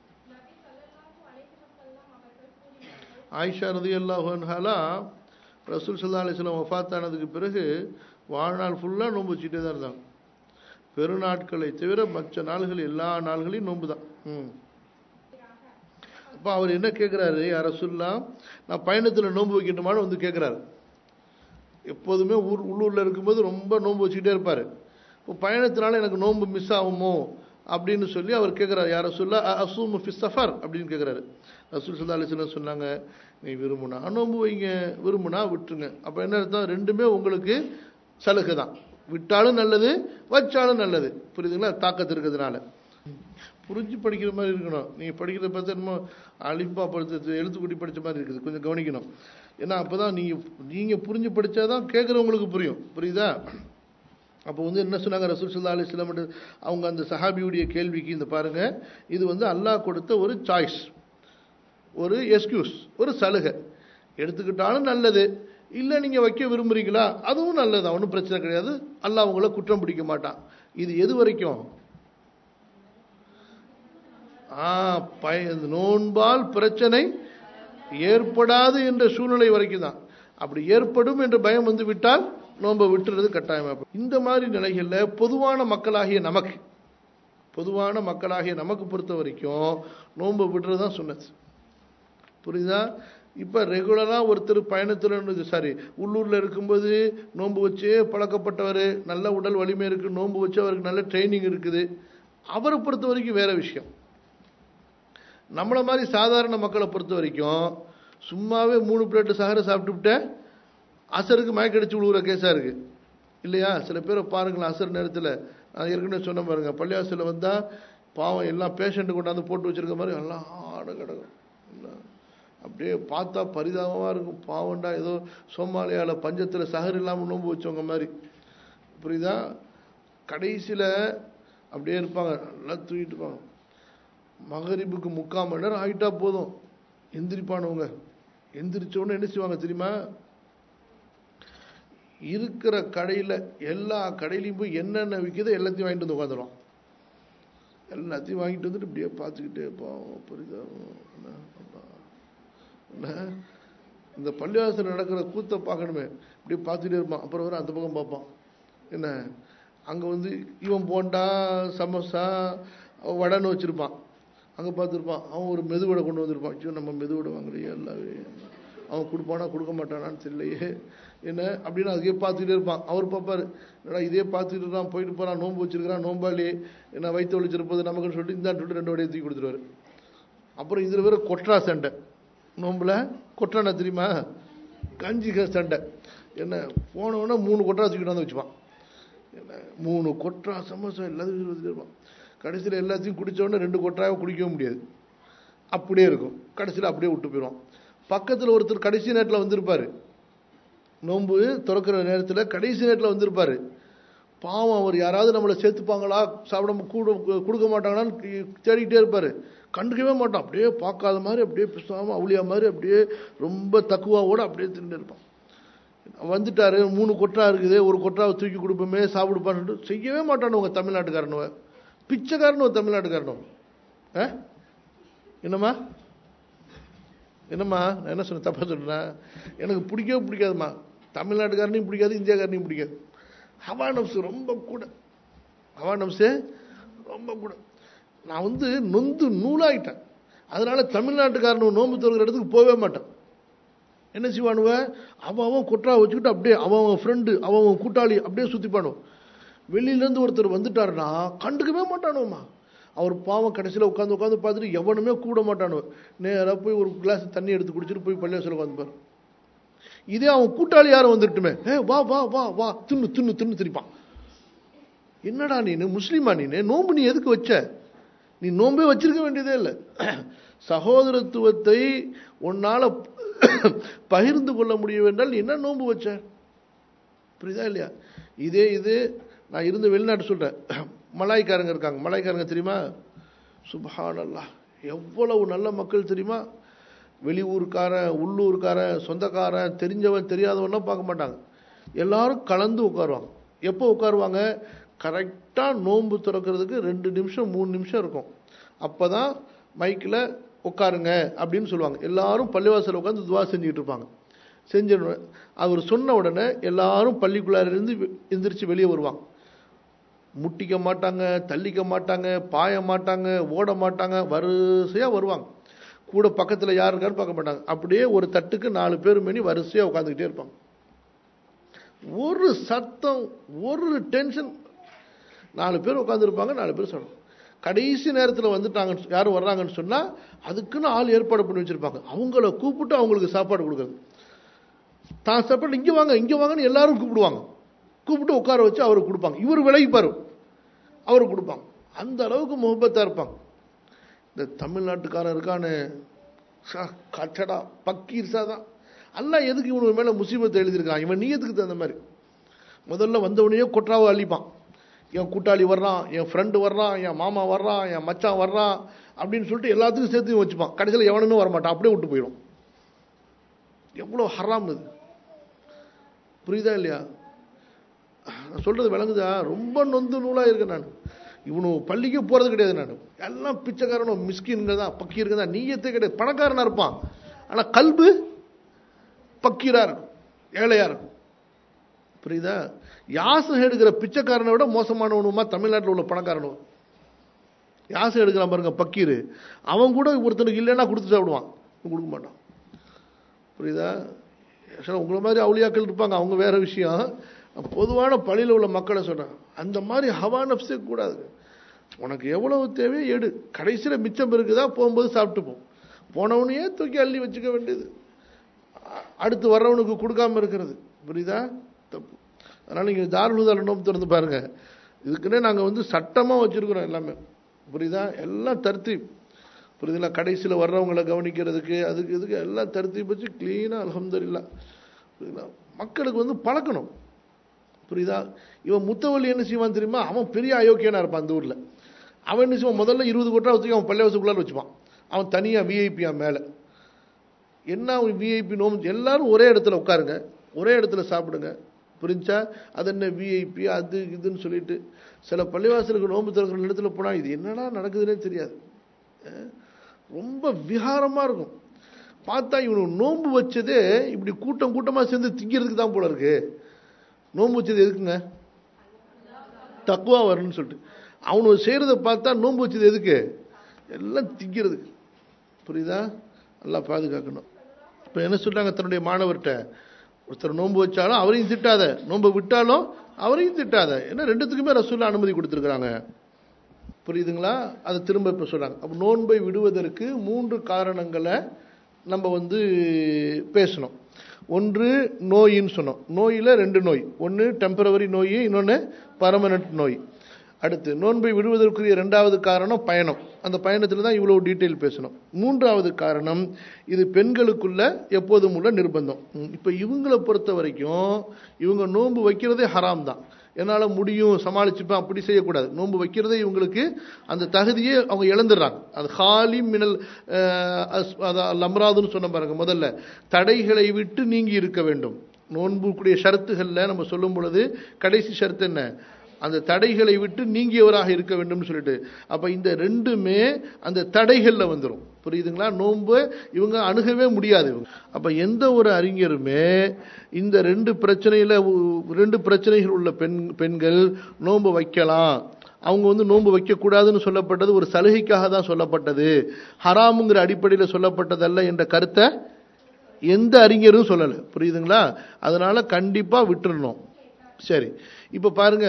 ஆயிஷா ரதி அல்லாஹாலா ரசூல் சல்லா அலிஸ்லாம் வஃபாத் ஆனதுக்கு பிறகு வாழ்நாள் ஃபுல்லாக நோன்பு வச்சுட்டே தான் இருந்தாங்க பெருநாட்களை தவிர மற்ற நாள்கள் எல்லா நாள்களையும் நோன்பு தான் ம் அப்போ அவர் என்ன கேட்குறாரு யார் ரசூல்லா நான் பயணத்தில் நோன்பு வைக்கணுமான்னு வந்து கேட்குறாரு எப்போதுமே ஊர் உள்ளூரில் இருக்கும்போது ரொம்ப நோன்பு வச்சுக்கிட்டே இருப்பார் இப்போ பயணத்தினால எனக்கு நோன்பு மிஸ் ஆகுமோ அப்படின்னு சொல்லி அவர் கேட்குறாரு யார சொல்ல அசூம் ஃபி சஃபர் அப்படின்னு கேட்குறாரு ரசூல் சல்லா அலிஸ்லாம் சொன்னாங்க நீ விரும்புனா நோன்பு வைங்க விரும்புனா விட்டுருங்க அப்போ என்ன அர்த்தம் ரெண்டுமே உங்களுக்கு சலுகை தான் விட்டாலும் நல்லது வச்சாலும் நல்லது புரியுதுங்களா தாக்கத்து இருக்கிறதுனால புரிஞ்சு படிக்கிற மாதிரி இருக்கணும் நீங்கள் படிக்கிறத பார்த்து என்னமோ அலிப்பா படிச்சது எழுத்துக்குட்டி படிச்ச மாதிரி இருக்குது கொஞ்சம் கவனிக்கணும் ஏன்னா அப்போ தான் நீங்கள் நீங்கள் புரிஞ்சு படித்தாதான் கேட்குறவங்களுக்கு புரியும் புரியுதா அப்போ வந்து என்ன சொன்னாங்க ரசூல் சல்லா அலிஸ்லாம் அவங்க அந்த சஹாபியுடைய கேள்விக்கு இந்த பாருங்க இது வந்து அல்லாஹ் கொடுத்த ஒரு சாய்ஸ் ஒரு எஸ்கியூஸ் ஒரு சலுகை எடுத்துக்கிட்டாலும் நல்லது இல்லை நீங்கள் வைக்க விரும்புறீங்களா அதுவும் நல்லது ஒன்றும் பிரச்சனை கிடையாது அல்லாஹ் உங்களை குற்றம் பிடிக்க மாட்டான் இது எது வரைக்கும் ஆ பய நோன்பால் பிரச்சனை ஏற்படாது என்ற சூழ்நிலை வரைக்கும் தான் அப்படி ஏற்படும் என்ற பயம் வந்து விட்டால் நோன்பை விட்டுறது கட்டாயமாக இந்த மாதிரி நிலைகள்ல பொதுவான மக்களாகிய நமக்கு பொதுவான மக்களாகிய நமக்கு பொறுத்த வரைக்கும் நோன்பை விடுறது தான் சொன்னது புரியுதா இப்போ ரெகுலராக ஒருத்தர் பயணத்தில் சாரி உள்ளூரில் இருக்கும்போது நோன்பு வச்சு பழக்கப்பட்டவர் நல்ல உடல் வலிமை இருக்குது நோன்பு வச்சு அவருக்கு நல்ல ட்ரைனிங் இருக்குது அவரை பொறுத்த வரைக்கும் வேற விஷயம் நம்மளை மாதிரி சாதாரண மக்களை பொறுத்த வரைக்கும் சும்மாவே மூணு பிளேட்டு சகரை சாப்பிட்டுவிட்ட அசருக்கு மயக்கடிச்சு விழுவுற கேஸாக இருக்கு இல்லையா சில பேரை பாருங்களேன் அசர் நேரத்தில் நான் ஏற்கனவே சொன்ன பாருங்க பள்ளியாசில் வந்தால் பாவம் எல்லாம் பேஷண்ட்டு கொண்டாந்து போட்டு வச்சிருக்க மாதிரி எல்லாம் ஆடு கிடக்கும் எல்லாம் அப்படியே பார்த்தா பரிதாபமாக இருக்கும் பாவம்டா ஏதோ சோமாலியாவில் பஞ்சத்தில் சஹர் இல்லாமல் நோன்பு வச்சவங்க மாதிரி புரியுதா கடைசியில் அப்படியே இருப்பாங்க நல்லா தூக்கிட்டு இருப்பாங்க மகரிபுக்கு முக்கால் மணி நேரம் ஆகிட்டா போதும் எந்திரிப்பானவங்க எந்திரிச்ச உடனே என்ன செய்வாங்க தெரியுமா இருக்கிற கடையில் எல்லா கடையிலையும் போய் என்னென்ன விற்கிதோ எல்லாத்தையும் வாங்கிட்டு வந்து உட்காந்துருவான் எல்லாத்தையும் வாங்கிட்டு வந்துட்டு இப்படியே பார்த்துக்கிட்டே பாவம் பரிதாபம் என்ன அப்பா. என்ன இந்த பள்ளிவாசல் நடக்கிற கூத்தை பார்க்கணுமே இப்படியே பார்த்துட்டே இருப்பான் அப்புறம் வர அந்த பக்கம் பார்ப்பான் என்ன அங்கே வந்து இவன் போண்டா சமோசா வடைன்னு வச்சுருப்பான் அங்கே பார்த்துருப்பான் அவன் ஒரு மெதுவடை கொண்டு வந்திருப்பான் ஐயோ நம்ம மெதுவடை வாங்கலையே எல்லாமே அவன் கொடுப்பானா கொடுக்க மாட்டானான்னு தெரியலையே என்ன அப்படின்னு அதுக்கே பார்த்துக்கிட்டே இருப்பான் அவர் பார்ப்பாரு என்னடா இதே பார்த்துட்டு இருக்கான் போயிட்டு போகிறான் நோன்பு வச்சிருக்கிறான் நோம்பாளி என்ன வயிற்று ஒழிச்சிருப்பது நமக்குன்னு சொல்லிட்டு இந்தான்னு சொல்லிட்டு ரெண்டு வடையை தூக்கி கொடுத்துருவாரு அப்புறம் இதில் வேற கொட்ரா சண்டை நோம்புல கொட்டானா தெரியுமா கஞ்சி க- சண்டை என்ன போனவொடனே மூணு கொட்டா தூக்கிட்டு வந்து வச்சுப்பான் என்ன மூணு கொட்டா சமோசா எல்லாத்தையும் வச்சுட்டு இருப்பான் கடைசியில் எல்லாத்தையும் குடிச்ச உடனே ரெண்டு கொட்டாவை குடிக்கவும் முடியாது அப்படியே இருக்கும் கடைசியில் அப்படியே விட்டு போயிடுவான் பக்கத்தில் ஒருத்தர் கடைசி நேரத்தில் வந்திருப்பாரு நோன்பு திறக்கிற நேரத்தில் கடைசி நேரத்தில் வந்திருப்பாரு பாவம் அவர் யாராவது நம்மளை சேர்த்துப்பாங்களா சாப்பிட கூட கொடுக்க மாட்டாங்களான்னு கி- தேடிக்கிட்டே இருப்பாரு கண்டுக்கவே மாட்டான் அப்படியே பார்க்காத மாதிரி அப்படியே பேசாம அவுளியா மாதிரி அப்படியே ரொம்ப தக்குவாவோட அப்படியே தின்னு இருப்பான் வந்துட்டாரு மூணு கொட்டா இருக்குது ஒரு கொட்டாவை தூக்கி கொடுப்போமே சாப்பிடுப்பான்னு செய்யவே மாட்டானுவங்க தமிழ்நாட்டுக்காரனுவ பிச்சைக்காரனுவ தமிழ்நாட்டுக்காரனுவ ஆ என்னம்மா என்னம்மா நான் என்ன சொன்னேன் தப்பா சொல்றேன் எனக்கு பிடிக்கவே பிடிக்காதும்மா தமிழ்நாட்டுக்காரனையும் பிடிக்காது இந்தியாக்காரனையும் பிடிக்காது ஹவா நப்ஸ் ரொம்ப கூட ஹவா நப்ஸு ரொம்ப கூட நான் வந்து நொந்து நூலாயிட்டேன் அதனால தமிழ்நாட்டுக்காரனு நோன்பு திறக்கிற இடத்துக்கு போகவே மாட்டேன் என்ன செய்வானுவ அவன் அவன் கொட்டா வச்சுக்கிட்டு அப்படியே அவன் அவன் ஃப்ரெண்டு அவன் அவன் கூட்டாளி அப்படியே சுற்றிப்பானுவன் வெளியிலேருந்து ஒருத்தர் வந்துட்டாருன்னா கண்டுக்கவே மாட்டானுவம்மா அவர் பாவம் கடைசியில் உட்காந்து உட்காந்து பார்த்துட்டு எவனுமே கூட மாட்டானுவ நேராக போய் ஒரு கிளாஸ் தண்ணி எடுத்து குடிச்சிட்டு போய் பள்ளியாசல் உட்காந்துப்பார் இதே அவன் கூட்டாளி யாரும் வந்துட்டுமே ஏ வா வா வா வா தின்னு தின்னு தின்னு திரிப்பான் என்னடா நீனு முஸ்லீமா நீனு நோன்பு நீ எதுக்கு வச்ச நீ நோன்பே வச்சிருக்க வேண்டியதே இல்லை சகோதரத்துவத்தை உன்னால பகிர்ந்து கொள்ள முடியும் என்றால் நீ என்ன நோன்பு வச்ச புரியுதா இல்லையா இதே இது நான் இருந்து வெளிநாட்டு சொல்றேன் மலாய்க்காரங்க இருக்காங்க மலாய்க்காரங்க தெரியுமா சுபஹானல்லாஹ் எவ்வளவு நல்ல மக்கள் தெரியுமா வெளியூருக்காரன் உள்ளூர்காரன் சொந்தக்காரன் தெரிஞ்சவன் தெரியாதவன்லாம் பார்க்க மாட்டாங்க எல்லாரும் கலந்து உட்காருவாங்க எப்போ உட்காருவாங்க கரெக்டாக நோன்பு திறக்கிறதுக்கு ரெண்டு நிமிஷம் மூணு நிமிஷம் இருக்கும் அப்போ தான் மைக்கில் உட்காருங்க அப்படின்னு சொல்லுவாங்க எல்லாரும் பள்ளிவாசல் உட்காந்து துவா செஞ்சுக்கிட்டு இருப்பாங்க செஞ்ச உடனே அவர் சொன்ன உடனே எல்லாரும் பள்ளிக்குள்ளார இருந்து வெ- எந்திரிச்சு வெளியே வருவாங்க முட்டிக்க மாட்டாங்க தள்ளிக்க மாட்டாங்க பாய மாட்டாங்க ஓட மாட்டாங்க வரிசையாக வருவாங்க கூட பக்கத்தில் யார் இருக்கான்னு பார்க்க மாட்டாங்க அப்படியே ஒரு தட்டுக்கு நாலு பேர் மணி வரிசையாக உட்காந்துக்கிட்டே இருப்பாங்க ஒரு சத்தம் ஒரு டென்ஷன் நாலு பேர் உட்காந்துருப்பாங்க நாலு பேர் சொல்லணும் கடைசி நேரத்தில் வந்துட்டாங்க யாரும் வர்றாங்கன்னு சொன்னால் அதுக்குன்னு ஆள் ஏற்பாடு பண்ணி வச்சுருப்பாங்க அவங்கள கூப்பிட்டு அவங்களுக்கு சாப்பாடு கொடுக்குறது தான் சாப்பாடு இங்கே வாங்க இங்கே வாங்கன்னு எல்லாரும் கூப்பிடுவாங்க கூப்பிட்டு உட்கார வச்சு அவருக்கு கொடுப்பாங்க இவர் விலகிப்பார் அவருக்கு கொடுப்பாங்க அந்த அளவுக்கு முகப்பத்தாக இருப்பாங்க இந்த தமிழ்நாட்டுக்காரன் இருக்கானே சா, கட்டடா பக்கீர் சாதான் அல்லாஹ் எதுக்கு இவனுக்கு மேலே முசீபத்தை எழுதியிருக்கான் இவன் நீயத்துக்கு தகுந்த மாதிரி முதல்ல வந்தவனையே கொற்றாவை அழிப்பான் என் கூட்டாளி வர்றான் என் ஃப்ரெண்டு வர்றான் என் மாமா வர்றான் என் மச்சான் வர்றான் அப்படின்னு சொல்லிட்டு எல்லாத்துக்கும் சேர்த்து வச்சுப்பான் கடைசியில் எவனுமே வரமாட்டான் அப்படியே விட்டு போயிடும் எவ்வளோ ஹராம் இது புரியுதா இல்லையா நான் சொல்றது விளங்குதா ரொம்ப நொந்து நூலாக இருக்கேன் நான் இவனு பள்ளிக்கு போகிறது கிடையாது நான் எல்லாம் பிச்சைக்காரனும் மிஸ்கின்ங்க தான் பக்கீருங்க தான் நீயத்தே கிடையாது பணக்காரனாக இருப்பான் ஆனால் கல்பு பக்கீராக இருக்கும் ஏழையாக இருக்கும் புரியுதா யாசம் எடுக்கிற பிச்சைக்காரனை விட மோசமானவனுமா தமிழ்நாட்டில் உள்ள பணக்காரனும் யாசம் எடுக்கிறான் பாருங்க பக்கீர் அவன் கூட ஒருத்தனுக்கு இல்லைன்னா கொடுத்து சாப்பிடுவான் இவன் கொடுக்க மாட்டான் புரியுதா ஆக்சுவலாக உங்களை மாதிரி அவுளியாக்கள் இருப்பாங்க அவங்க வேற விஷயம் பொதுவான பள்ளியில் உள்ள மக்களை சொன்னேன் அந்த மாதிரி ஹவா நப்ஸே கூடாது உனக்கு எவ்வளவு தேவையோ எடு கடைசியில் மிச்சம் இருக்குதா போகும்போது சாப்பிட்டு போ போனவனையே தூக்கி அள்ளி வச்சுக்க வேண்டியது அ- அடுத்து வர்றவனுக்கு கொடுக்காம இருக்கிறது புரியுதா தப்பு அதனால் நீங்கள் தாருலுதால நோம்பு திறந்து பாருங்க இதுக்குன்னே நாங்கள் வந்து சட்டமாக வச்சுருக்குறோம் எல்லாமே புரியுதா எல்லாம் தர்த்தீப் புரியுதுங்களா கடைசியில் வர்றவங்களை கவனிக்கிறதுக்கு அதுக்கு இதுக்கு எல்லாம் தர்த்தீப் வச்சு க்ளீனாக அலமதுல்லா புரியுதுங்களா மக்களுக்கு வந்து பழக்கணும் புரியுதா இவன் முத்தவள்ளி என்ன செய்வான் தெரியுமா அவன் பெரிய அயோக்கியனா இருப்பான் அந்த ஊரில் அவன் என்ன செய்வான் முதல்ல இருபது கோட்டா வச்சுக்க அவன் பள்ளிவாசலுக்குள்ளார வச்சுப்பான் அவன் தனியாக விஐபியா மேலே என்ன அவன் விஐபி நோம்பு எல்லாரும் ஒரே இடத்துல உட்காருங்க ஒரே இடத்துல சாப்பிடுங்க புரிஞ்சா அது என்ன விஐபி அது இதுன்னு சொல்லிட்டு சில பள்ளிவாசலுக்கு நோன்பு திறக்கிற இடத்துல போனால் இது என்னடா நடக்குதுன்னே தெரியாது அஹ் ரொம்ப விகாரமாக இருக்கும் பார்த்தா இவனுக்கு நோன்பு வச்சதே இப்படி கூட்டம் கூட்டமாக சேர்ந்து திங்கிறதுக்கு தான் போல இருக்கு நோன்பு வச்சது எதுக்குங்க தக்குவா வரணும்னு சொல்லிட்டு அவனு செய்கிறத பார்த்தா நோன்பு வச்சது எதுக்கு எல்லாம் திங்கிறதுக்கு புரியுதா நல்லா பாதுகாக்கணும் இப்போ என்ன சொல்றாங்க தன்னுடைய மாணவர்கிட்ட ஒருத்தர் நோன்பு வச்சாலும் அவரையும் திட்டாத நோன்பை விட்டாலும் அவரையும் திட்டாத ஏன்னா ரெண்டுத்துக்குமே ரசூல்லா அனுமதி கொடுத்துருக்குறாங்க புரியுதுங்களா அதை திரும்ப இப்போ சொல்றாங்க அப்போ நோன்பை விடுவதற்கு மூன்று காரணங்களை நம்ம வந்து பேசணும் ஒன்று நோயின்னு சொன்னோம் நோயில் ரெண்டு நோய் ஒன்று டெம்பரவரி நோய் இன்னொன்று பர்மனன்ட் நோய் அடுத்து நோன்பை விடுவதற்குரிய ரெண்டாவது காரணம் பயணம் அந்த பயணத்தில் தான் இவ்வளோ டீட்டெயில் பேசணும் மூன்றாவது காரணம் இது பெண்களுக்குள்ள எப்போதும் உள்ள நிர்பந்தம் இப்போ இவங்களை பொறுத்த வரைக்கும் இவங்க நோன்பு வைக்கிறதே ஹராம் தான் என்னால் முடியும் சமாளிச்சுப்பேன் அப்படி செய்யக்கூடாது நோன்பு வைக்கிறதே இவங்களுக்கு அந்த தகுதியை அவங்க இழந்துடுறாங்க அது ஹாலி மினல் லம்ராதுன்னு சொன்ன பாருங்க முதல்ல தடைகளை விட்டு நீங்கி இருக்க வேண்டும் நோன்புக்குரிய ஷரத்துகளில் நம்ம சொல்லும் பொழுது கடைசி ஷரத்து என்ன அந்த தடைகளை விட்டு நீங்கியவராக இருக்க வேண்டும்னு சொல்லிட்டு அப்ப இந்த ரெண்டுமே அந்த தடைகள்ல வந்துடும் புரியுதுங்களா நோன்பு இவங்க அணுகவே முடியாது இவங்க அப்ப எந்த ஒரு அறிஞருமே இந்த ரெண்டு பிரச்சனையில ரெண்டு பிரச்சனைகள் உள்ள பெண் பெண்கள் நோன்பு வைக்கலாம் அவங்க வந்து நோன்பு வைக்கக்கூடாதுன்னு சொல்லப்பட்டது ஒரு சலுகைக்காக தான் சொல்லப்பட்டது ஹராமுங்கிற அடிப்படையில் சொல்லப்பட்டதல்ல என்ற கருத்தை எந்த அறிஞரும் சொல்லலை புரியுதுங்களா அதனால கண்டிப்பா விட்டுறணும் சரி இப்போ பாருங்க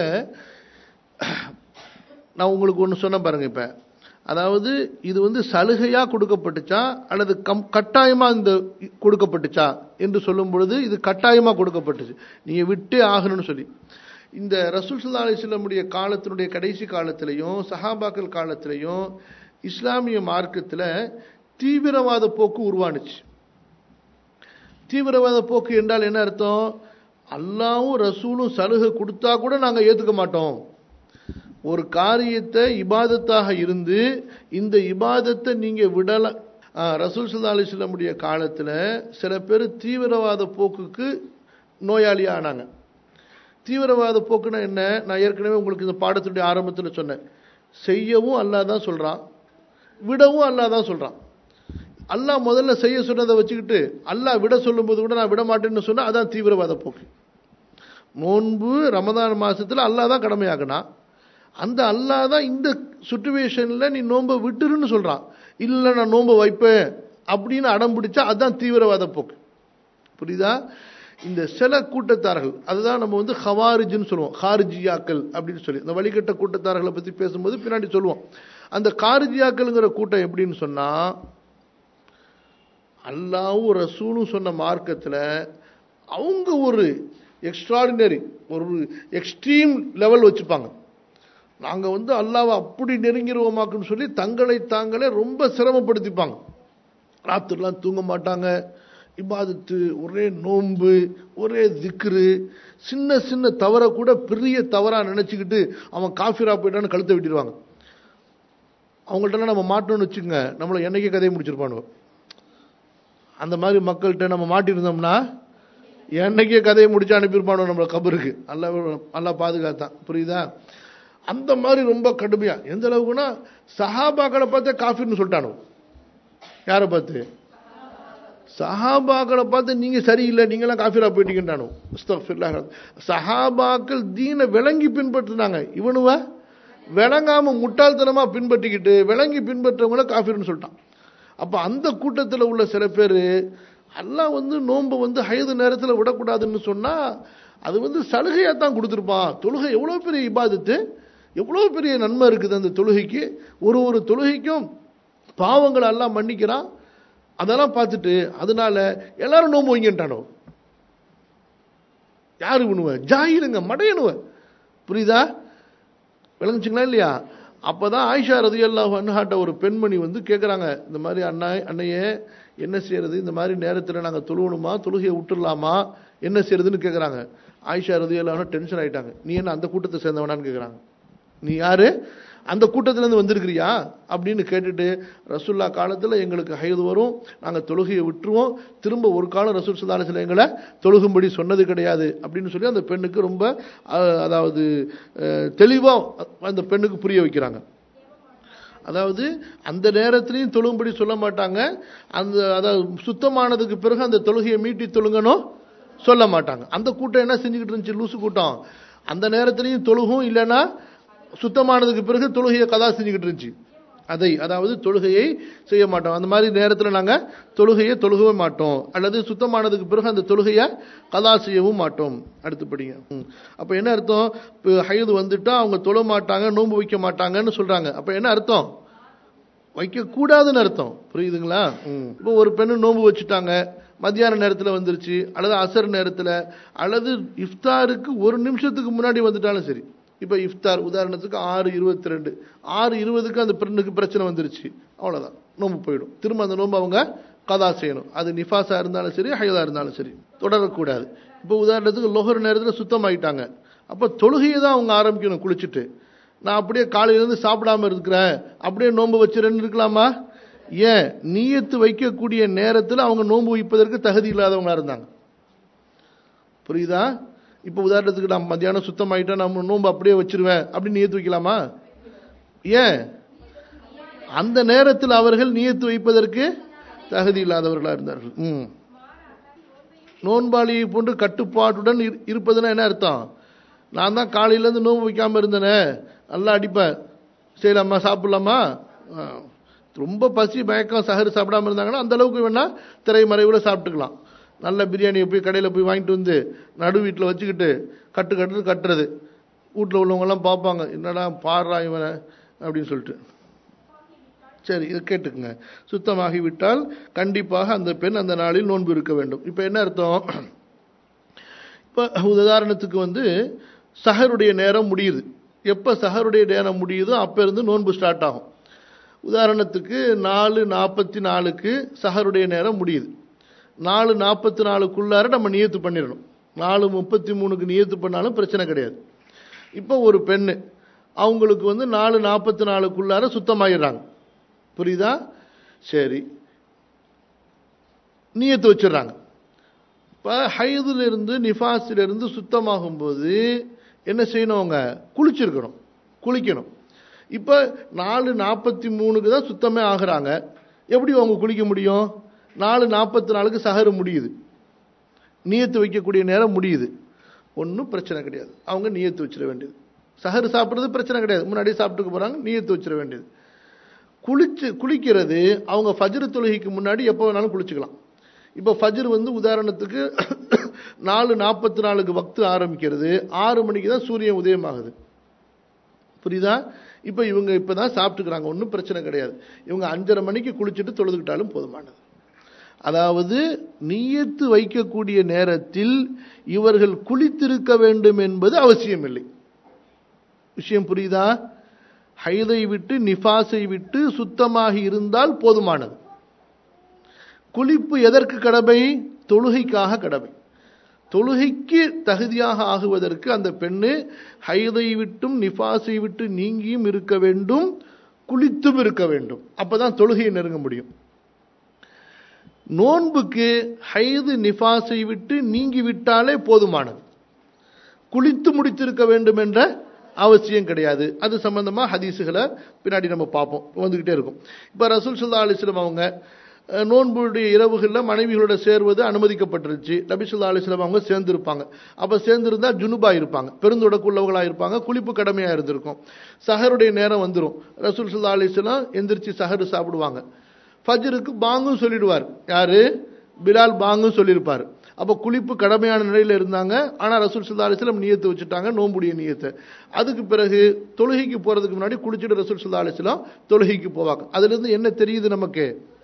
நான் உங்களுக்கு ஒன்று சொன்ன பாருங்க இப்போ அதாவது இது வந்து சலுகையா கொடுக்கப்பட்டுச்சா அல்லது கம் கட்டாயமா இந்த கொடுக்கப்பட்டுச்சா என்று சொல்லும் பொழுது இது கட்டாயமா கொடுக்கப்பட்டுச்சு நீங்க விட்டே ஆகணும்னு சொல்லி இந்த ரசூல் சல்லா அலிஸ்லமுடைய காலத்தினுடைய கடைசி காலத்திலையும் சஹாபாக்கள் காலத்திலையும் இஸ்லாமிய மார்க்கத்தில் தீவிரவாத போக்கு உருவானுச்சு தீவிரவாத போக்கு என்றால் என்ன அர்த்தம் அல்லாவும் ரசூலும் சலுகை கொடுத்தா கூட நாங்கள் ஏற்றுக்க மாட்டோம் ஒரு காரியத்தை இபாதத்தாக இருந்து இந்த இபாதத்தை நீங்கள் விடல ரசூல் சல்லா அலிஸ்லமுடைய காலத்தில் சில பேர் தீவிரவாத போக்குக்கு நோயாளியாக ஆனாங்க தீவிரவாத போக்குன்னா என்ன நான் ஏற்கனவே உங்களுக்கு இந்த பாடத்துடைய ஆரம்பத்தில் சொன்னேன் செய்யவும் அல்லா தான் சொல்கிறான் விடவும் அல்லா தான் சொல்கிறான் அல்லாஹ் முதல்ல செய்ய சொன்னதை வச்சுக்கிட்டு அல்லாஹ் விட சொல்லும்போது கூட நான் விட மாட்டேன்னு சொன்னால் அதான் தீவிரவாத போக்கு நோன்பு ரமதான் மாசத்துல அல்லாஹ் தான் கடமையாக்குனா அந்த அல்லாஹ் தான் இந்த சுச்சுவேஷனில் நீ நோன்பை விட்டுருன்னு சொல்கிறான் இல்லை நான் நோன்பை வைப்பேன் அப்படின்னு அடம் பிடிச்சா அதுதான் தீவிரவாத போக்கு புரியுதா இந்த சில கூட்டத்தார்கள் அதுதான் நம்ம வந்து ஹவாரிஜின்னு சொல்லுவோம் ஹாரிஜியாக்கள் அப்படின்னு சொல்லி இந்த வழிகட்ட கூட்டத்தார்களை பற்றி பேசும்போது பின்னாடி சொல்லுவோம் அந்த காரிஜியாக்கள்ங்கிற கூட்டம் எப்படின்னு சொன்னால் அல்லாவும் ரசூலும் சொன்ன மார்க்கத்தில் அவங்க ஒரு எக்ஸ்ட்ராடினரி ஒரு எக்ஸ்ட்ரீம் லெவல் வச்சுப்பாங்க நாங்கள் வந்து அல்லாவை அப்படி நெருங்கிடுவோமாக்குன்னு சொல்லி தங்களை தாங்களே ரொம்ப சிரமப்படுத்திப்பாங்க ராத்திரிலாம் தூங்க மாட்டாங்க இபாதத்து ஒரே நோன்பு ஒரே திக்ரு சின்ன சின்ன தவறை கூட பெரிய தவறாக நினச்சிக்கிட்டு அவன் காஃபிரா போயிட்டான்னு கழுத்தை விட்டுருவாங்க அவங்கள்ட்டலாம் நம்ம மாட்டோம்னு வச்சுக்கோங்க நம்மளை என்னைக்கே கதையை முடிச்சிருப்பானுவோ அந்த மாதிரி மக்கள்கிட்ட நம்ம மாட்டியிருந்தோம்னா என்னைக்கே கதையை முடிச்சு அனுப்பியிருப்பானோ நம்மளை கபருக்கு நல்லா நல்லா பாதுகாத்தான் புரியுதா அந்த மாதிரி ரொம்ப கடுமையா எந்த அளவுக்குன்னா சஹாபாக்களை பார்த்தே காஃபின்னு சொல்லிட்டானோ யாரை பார்த்து சஹாபாக்களை பார்த்து நீங்க சரியில்லை நீங்களாம் காஃபிரா போயிட்டீங்கன்றானோ சஹாபாக்கள் தீனை விளங்கி பின்பற்றினாங்க இவனுவ விளங்காம முட்டாள்தனமா பின்பற்றிக்கிட்டு விளங்கி பின்பற்றவங்கள காஃபிர்னு சொல்லிட்டான் அப்ப அந்த கூட்டத்தில் உள்ள சில பேர் எல்லாம் வந்து நோன்பை வந்து ஹயது நேரத்தில் விடக்கூடாதுன்னு சொன்னா அது வந்து சலுகையாக தான் கொடுத்துருப்பான் தொழுகை எவ்வளோ பெரிய இபாதத்து எவ்வளோ பெரிய நன்மை இருக்குது அந்த தொழுகைக்கு ஒரு ஒரு தொழுகைக்கும் பாவங்களை எல்லாம் மன்னிக்கிறான் அதெல்லாம் பார்த்துட்டு அதனால எல்லாரும் நோம்பு வைங்கன்ட்டானோ யாரு பண்ணுவ ஜாயிலுங்க மடையணுவ புரியுதா விளங்குச்சுங்களா இல்லையா அப்பதான் ஆயிஷா ரதியல்லாஹு அன்ஹாட்ட ஒரு பெண்மணி வந்து கேட்குறாங்க இந்த மாதிரி அண்ணா அண்ணையே என்ன செய்யறது இந்த மாதிரி நேரத்தில் நாங்கள் தொழுவணுமா தொழுகையை விட்டுடலாமா என்ன செய்யறதுன்னு கேட்குறாங்க ஆயிஷா ரதியல்லாஹு டென்ஷன் ஆயிட்டாங்க நீ என்ன அந்த கூட்டத்தை சேர்ந்தவனான்னு கேட்குறாங்க நீ யாரு அந்த கூட்டத்திலேருந்து வந்திருக்கிறியா அப்படின்னு கேட்டுட்டு ரசூல்லா காலத்தில் எங்களுக்கு ஹைது வரும் நாங்கள் தொழுகையை விட்டுருவோம் திரும்ப ஒரு காலம் ரசூல் சுல்லா சில எங்களை தொழுகும்படி சொன்னது கிடையாது அப்படின்னு சொல்லி அந்த பெண்ணுக்கு ரொம்ப அஹ், அதாவது தெளிவாக அந்த பெண்ணுக்கு புரிய வைக்கிறாங்க அதாவது அந்த நேரத்திலையும் தொழுகும்படி சொல்ல மாட்டாங்க அந்த அதாவது சுத்தமானதுக்கு பிறகு அந்த தொழுகையை மீட்டி தொழுங்கணும் சொல்ல மாட்டாங்க அந்த கூட்டம் என்ன செஞ்சுக்கிட்டு இருந்துச்சு லூசு கூட்டம் அந்த நேரத்திலையும் தொழுகும் இல்லைன்னா சுத்தமானதுக்கு பிறகு தொழுகையை கதா செஞ்சுக்கிட்டு இருந்துச்சு அதை அதாவது தொழுகையை செய்ய மாட்டோம் அந்த மாதிரி நேரத்தில் நாங்கள் தொழுகையை தொழுகவே மாட்டோம் அல்லது சுத்தமானதுக்கு பிறகு அந்த தொழுகையை கதா செய்யவும் மாட்டோம் அடுத்துப்படிங்க ம். அப்போ என்ன அர்த்தம் இப்போ ஹைது வந்துட்டா அவங்க தொழ மாட்டாங்க நோன்பு வைக்க மாட்டாங்கன்னு சொல்றாங்க அப்போ என்ன அர்த்தம் வைக்கக்கூடாதுன்னு அர்த்தம் புரியுதுங்களா ம். இப்போ ஒரு பெண்ணு நோன்பு வச்சுட்டாங்க மத்தியான நேரத்தில் வந்துருச்சு அல்லது அசர் நேரத்தில் அல்லது இஃப்தாருக்கு ஒரு நிமிஷத்துக்கு முன்னாடி வந்துட்டாலும் சரி இப்போ இஃப்தார் உதாரணத்துக்கு ஆறு இருபத்தி ரெண்டு ஆறு இருபதுக்கு அந்த பெண்ணுக்கு பிரச்சனை வந்துருச்சு அவ்வளோதான் நோன்பு போயிடும் திரும்ப அந்த நோன்பு அவங்க கதா செய்யணும் அது நிஃபாஸாக இருந்தாலும் சரி ஹைதா இருந்தாலும் சரி தொடரக்கூடாது இப்போ உதாரணத்துக்கு லொஹர் நேரத்தில் சுத்தமாயிட்டாங்க அப்போ தொழுகையை தான் அவங்க ஆரம்பிக்கணும் குளிச்சுட்டு நான் அப்படியே காலையிலேருந்து சாப்பிடாம இருக்கிறேன் அப்படியே நோன்பு வச்சுறேன்னு இருக்கலாமா ஏன் நீயத்து வைக்கக்கூடிய நேரத்தில் அவங்க நோன்பு வைப்பதற்கு தகுதி இல்லாதவங்களா இருந்தாங்க புரியுதா இப்போ உதாரணத்துக்கு நான் மத்தியானம் சுத்தமாயிட்டா நம்ம நோன்பு அப்படியே வச்சிருவேன் அப்படின்னு நியத்து வைக்கலாமா ஏன் அந்த நேரத்தில் அவர்கள் நியத்து வைப்பதற்கு தகுதி இல்லாதவர்களா இருந்தார்கள் ம் நோன்பாளியை போன்று கட்டுப்பாட்டுடன் இரு- இருப்பதுன்னா என்ன அர்த்தம் நான் தான் காலையிலேருந்து நோன்பு வைக்காம இருந்தேனே நல்லா அடிப்பேன் செய்யலாமா சாப்பிடலாமா ஆ. ரொம்ப பசி மயக்கம் சஹர் சாப்பிடாம இருந்தாங்கன்னா அந்த அளவுக்கு வேணா திரைமறைவில் சாப்பிட்டுக்கலாம் நல்ல பிரியாணியை போய் கடையில் போய் வாங்கிட்டு வந்து நடு வீட்டில் வச்சுக்கிட்டு கட்டு கட்டு கட்டுறது வீட்டில் உள்ளவங்கெல்லாம் பார்ப்பாங்க என்னடா பாடுறா இவனை அப்படின்னு சொல்லிட்டு சரி இதை கேட்டுக்குங்க சுத்தமாகி விட்டால் கண்டிப்பாக அந்த பெண் அந்த நாளில் நோன்பு இருக்க வேண்டும் இப்போ என்ன அர்த்தம் இப்போ உதாரணத்துக்கு வந்து சஹருடைய நேரம் முடியுது எப்போ சஹருடைய நேரம் முடியுதோ அப்போ இருந்து நோன்பு ஸ்டார்ட் ஆகும் உதாரணத்துக்கு நாலு நாற்பத்தி நாலுக்கு சஹருடைய நேரம் முடியுது நாலு நாற்பத்தி நாலுக்குள்ளார நம்ம நியத்து பண்ணிடணும் நாலு முப்பத்தி மூணுக்கு நியத்து பண்ணாலும் பிரச்சனை கிடையாது இப்போ ஒரு பெண்ணு அவங்களுக்கு வந்து நாலு நாற்பத்தி நாலுக்குள்ளார சுத்தமாயிடுறாங்க புரியுதா சரி நியத்து வச்சிடுறாங்க இப்போ ஹைதுலேருந்து நிஃபாஸிலிருந்து சுத்தமாகும்போது என்ன செய்யணும் அவங்க குளிச்சிருக்கணும் குளிக்கணும் இப்போ நாலு நாற்பத்தி மூணுக்கு தான் சுத்தமே ஆகுறாங்க எப்படி அவங்க குளிக்க முடியும் நாலு நாற்பத்தி நாலுக்கு சஹரு முடியுது நியத்து வைக்கக்கூடிய நேரம் முடியுது ஒன்றும் பிரச்சனை கிடையாது அவங்க நியத்து வச்சிட வேண்டியது சஹரு சாப்பிட்றது பிரச்சனை கிடையாது முன்னாடியே சாப்பிட்டுக்க போகிறாங்க நியத்து வச்சிட வேண்டியது குளிச்சு குளிக்கிறது அவங்க ஃபஜ்ர் தொழுகைக்கு முன்னாடி எப்போ வேணாலும் குளிச்சுக்கலாம் இப்போ ஃபஜ்ர் வந்து உதாரணத்துக்கு நாலு நாற்பத்தி நாலுக்கு வக்து ஆரம்பிக்கிறது ஆறு மணிக்கு தான் சூரியன் உதயமாகுது புரியுதா இப்போ இவங்க இப்போ தான் சாப்பிட்டுக்கிறாங்க ஒன்றும் பிரச்சனை கிடையாது இவங்க அஞ்சரை மணிக்கு குளிச்சுட்டு தொழுதுகிட்டாலும் போதுமானது அதாவது நியத்து வைக்கக்கூடிய நேரத்தில் இவர்கள் குளித்திருக்க வேண்டும் என்பது அவசியமில்லை விஷயம் புரியுதா ஹைதை விட்டு நிஃபாஸை விட்டு சுத்தமாகி இருந்தால் போதுமானது குளிப்பு எதற்கு கடமை தொழுகைக்காக கடமை தொழுகைக்கு தகுதியாக ஆகுவதற்கு அந்த பெண்ணு ஹைதை விட்டும் நிஃபாஸை விட்டு நீங்கியும் இருக்க வேண்டும் குளித்தும் இருக்க வேண்டும் அப்பதான் தொழுகையை நெருங்க முடியும் நோன்புக்கு ஹைது நிஃபாஸை விட்டு நீங்கி விட்டாலே போதுமானது குளித்து முடித்திருக்க வேண்டும் என்ற அவசியம் கிடையாது அது சம்பந்தமா ஹதீஸுகளை பின்னாடி நம்ம பார்ப்போம் வந்துகிட்டே இருக்கும் இப்போ ரசூல் சுல்லா அலிஸ்லம் அவங்க அஹ், நோன்புடைய இரவுகளில் மனைவிகளோட சேர்வது அனுமதிக்கப்பட்டிருச்சு நபி சொல்லா அலிஸ்லாம் அவங்க சேர்ந்திருப்பாங்க அப்போ சேர்ந்திருந்தா ஜுனுபா இருப்பாங்க பெருந்தொடக்குள்ளவர்களா இருப்பாங்க குளிப்பு கடமையா இருந்திருக்கும் சஹருடைய நேரம் வந்துடும் ரசூல் சுல்லா அலிஸ்லாம் எந்திரிச்சு சஹரு சாப்பிடுவாங்க ஃபஜ்ருக்கு பாங்கும் சொல்லிடுவார் யாரு பிலால் பாங்கும் சொல்லியிருப்பார் அப்போ குளிப்பு கடமையான நிலையில் இருந்தாங்க ஆனால் ரசூல் சுல்லா அலிஸ்லம் நியத்து வச்சுட்டாங்க நோம்புடைய நியத்தை அதுக்கு பிறகு தொழுகைக்கு போகிறதுக்கு முன்னாடி குளிச்சுட்டு ரசூல் சுல்லா அலிஸ்லாம் தொழுகைக்கு போவாங்க அதுலேருந்து என்ன தெரியுது நமக்கு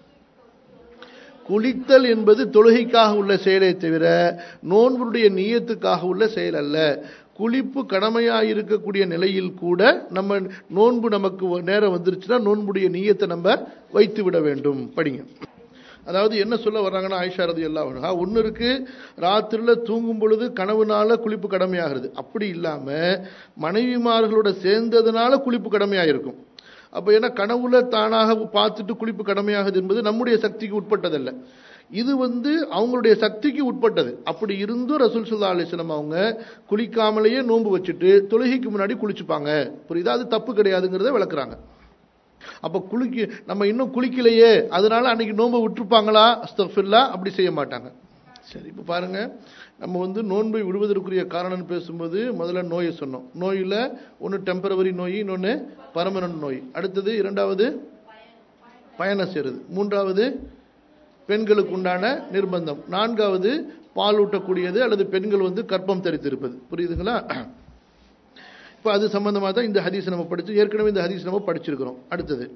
குளித்தல் என்பது தொழுகைக்காக உள்ள செயலை தவிர நோன்புடைய நியத்துக்காக உள்ள செயல் அல்ல குளிப்பு கடமையாக இருக்கக்கூடிய நிலையில் கூட நம்ம நோன்பு நமக்கு நேரம் வந்துருச்சுன்னா நோன்புடைய நீயத்தை நம்ம வைத்து விட வேண்டும் படிங்க அதாவது என்ன சொல்ல வர்றாங்கன்னா ஆயிஷா ரதி எல்லாம் ஒன்று இருக்கு ராத்திரில தூங்கும் பொழுது கனவுனால குளிப்பு கடமையாகிறது அப்படி இல்லாம மனைவிமார்களோட சேர்ந்ததுனால குளிப்பு கடமையாயிருக்கும் அப்ப ஏன்னா கனவுல தானாக பார்த்துட்டு குளிப்பு கடமையாகுது என்பது நம்முடைய சக்திக்கு உட்பட்டதல்ல இது வந்து அவங்களுடைய சக்திக்கு உட்பட்டது அப்படி இருந்தும் ரசூல் சுல்லா அலிஸ்லாம் அவங்க குளிக்காமலேயே நோன்பு வச்சுட்டு தொழுகைக்கு முன்னாடி குளிச்சுப்பாங்க புரியுதா அது தப்பு கிடையாதுங்கிறத விளக்குறாங்க அப்ப குளிக்க நம்ம இன்னும் குளிக்கலையே அதனால அன்னைக்கு நோன்பை விட்டுருப்பாங்களா அஸ்தஃபில்லா அப்படி செய்ய மாட்டாங்க சரி இப்போ பாருங்க நம்ம வந்து நோன்பை விடுவதற்குரிய காரணம் பேசும்போது முதல்ல நோயை சொன்னோம் நோயில் ஒன்று டெம்பரவரி நோய் இன்னொன்று பர்மனன்ட் நோய் அடுத்தது இரண்டாவது பயணம் செய்கிறது மூன்றாவது பெண்களுக்கு உண்டான நிர்பந்தம் நான்காவது பால் ஊட்டக்கூடியது அல்லது பெண்கள் வந்து கற்பம் தரித்திருப்பது புரியுதுங்களா இப்போ அது சம்பந்தமாக தான் இந்த ஹதீஸ் நம்ம படிச்சு ஏற்கனவே இந்த ஹதீஸ் நம்ம படிச்சிருக்கிறோம் அடுத்தது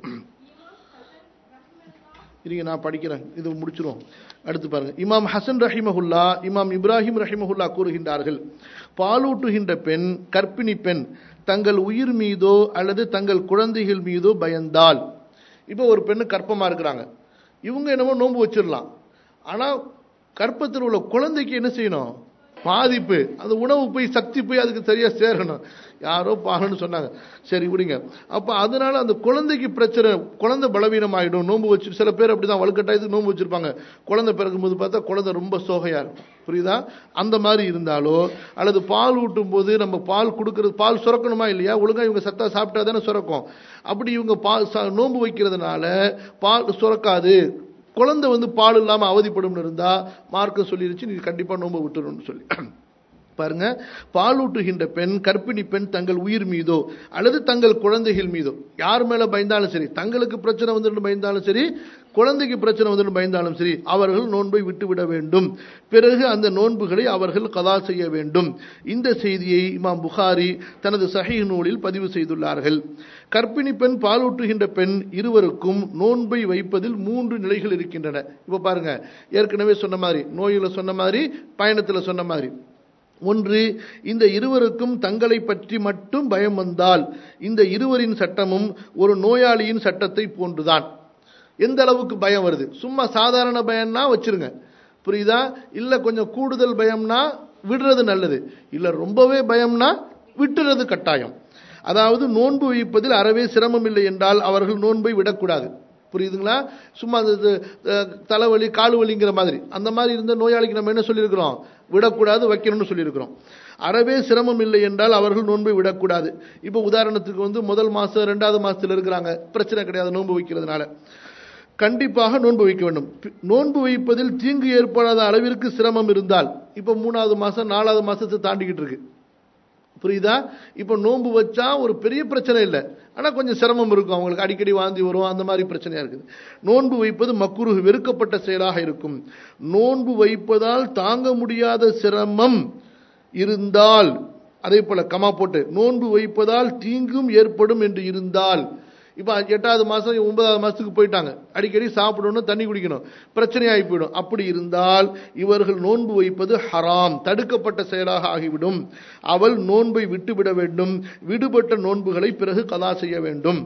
இருங்க நான் படிக்கிறேன் இது முடிச்சிருவோம் அடுத்து பாருங்க இமாம் ஹசன் ரஹிமஹுல்லா இமாம் இப்ராஹிம் ரஹிமஹுல்லா கூறுகின்றார்கள் பாலூட்டுகின்ற பெண் கற்பிணி பெண் தங்கள் உயிர் மீதோ அல்லது தங்கள் குழந்தைகள் மீதோ பயந்தால் இப்போ ஒரு பெண்ணு கற்பமா இருக்கிறாங்க இவங்க என்னமோ நோன்பு வச்சிடலாம் ஆனா கற்பத்தில் உள்ள குழந்தைக்கு என்ன செய்யணும் பாதிப்பு அந்த உணவு போய் சக்தி போய் அதுக்கு சரியா சேரணும் யாரோ பாகன்னு சொன்னாங்க சரி விடுங்க அப்ப அதனால அந்த குழந்தைக்கு பிரச்சனை குழந்தை பலவீனம் ஆயிடும் நோன்பு வச்சு சில பேர் அப்படிதான் வலுக்கட்டாயத்துக்கு நோன்பு வச்சிருப்பாங்க குழந்தை பிறக்கும் போது பார்த்தா குழந்தை ரொம்ப சோகையா இருக்கும் புரியுதா அந்த மாதிரி இருந்தாலோ அல்லது பால் ஊட்டும் போது நம்ம பால் கொடுக்கறது பால் சுரக்கணுமா இல்லையா ஒழுங்கா இவங்க சத்தா சாப்பிட்டா தானே சுரக்கும் அப்படி இவங்க பால் ச- நோன்பு வைக்கிறதுனால பால் சுரக்காது குழந்தை வந்து பால் இல்லாம அவதிப்படும்னு இருந்தா மார்க்கம் சொல்லிருச்சு நீ கண்டிப்பா நோன்பு விட்டுருன்னு சொல்லி பாருங்க பாலூட்டுகின்ற பெண் கர்ப்பிணி பெண் தங்கள் உயிர் மீதோ அல்லது தங்கள் குழந்தைகள் மீதோ யார் மேல பயந்தாலும் சரி தங்களுக்கு பிரச்சனை வந்துட்டு பயந்தாலும் சரி குழந்தைக்கு பிரச்சனை வந்துட்டு பயந்தாலும் சரி அவர்கள் நோன்பை விட்டுவிட வேண்டும் பிறகு அந்த நோன்புகளை அவர்கள் கதா செய்ய வேண்டும் இந்த செய்தியை இமாம் புகாரி தனது சஹீஹ் நூலில் பதிவு செய்துள்ளார்கள் கர்ப்பிணி பெண் பாலூட்டுகின்ற பெண் இருவருக்கும் நோன்பை வைப்பதில் மூன்று நிலைகள் இருக்கின்றன இப்ப பாருங்க ஏற்கனவே சொன்ன மாதிரி நோயில சொன்ன மாதிரி பயணத்துல சொன்ன மாதிரி ஒன்று இந்த இருவருக்கும் தங்களை பற்றி மட்டும் பயம் வந்தால் இந்த இருவரின் சட்டமும் ஒரு நோயாளியின் சட்டத்தை போன்றுதான் எந்த அளவுக்கு பயம் வருது சும்மா சாதாரண பயம்னா வச்சிருங்க புரியுதா இல்ல கொஞ்சம் கூடுதல் பயம்னா விடுறது நல்லது இல்ல ரொம்பவே பயம்னா விட்டுறது கட்டாயம் அதாவது நோன்பு வைப்பதில் அறவே சிரமம் இல்லை என்றால் அவர்கள் நோன்பை விடக்கூடாது புரியுதுங்களா சும்மா அந்த இது, அஹ், தலைவலி கால் வலிங்கிற மாதிரி அந்த மாதிரி இருந்த நோயாளிக்கு நம்ம என்ன சொல்லியிருக்கிறோம் விடக்கூடாது வைக்கணும்னு சொல்லியிருக்கிறோம் அறவே சிரமம் இல்லை என்றால் அவர்கள் நோன்பை விடக்கூடாது இப்போ உதாரணத்துக்கு வந்து முதல் மாசம் ரெண்டாவது மாசத்துல இருக்கிறாங்க பிரச்சனை கிடையாது நோன்பு வைக்கிறதுனால கண்டிப்பாக நோன்பு வைக்க வேண்டும் பி- நோன்பு வைப்பதில் தீங்கு ஏற்படாத அளவிற்கு சிரமம் இருந்தால் இப்போ மூணாவது மாசம் நாலாவது மாசத்தை தாண்டிக்கிட்டு இருக்கு புரியுதா இப்போ நோன்பு வச்சா ஒரு பெரிய பிரச்சனை இல்லை ஆனால் கொஞ்சம் சிரமம் இருக்கும் அவங்களுக்கு அடிக்கடி வாந்தி வரும் அந்த மாதிரி பிரச்சனையா இருக்குது நோன்பு வைப்பது மக்குருகு வெறுக்கப்பட்ட செயலாக இருக்கும் நோன்பு வைப்பதால் தாங்க முடியாத சிரமம் இருந்தால் அதே போல கமா போட்டு நோன்பு வைப்பதால் தீங்கும் ஏற்படும் என்று இருந்தால் இப்போ எட்டாவது மாசம் ஒன்பதாவது மாசத்துக்கு போயிட்டாங்க அடிக்கடி சாப்பிடணும் தண்ணி குடிக்கணும் பிரச்சனையாகி போயிடும் அப்படி இருந்தால் இவர்கள் நோன்பு வைப்பது ஹராம் தடுக்கப்பட்ட செயலாக ஆகிவிடும் அவள் நோன்பை விட்டுவிட வேண்டும் விடுபட்ட நோன்புகளை பிறகு கதா செய்ய வேண்டும்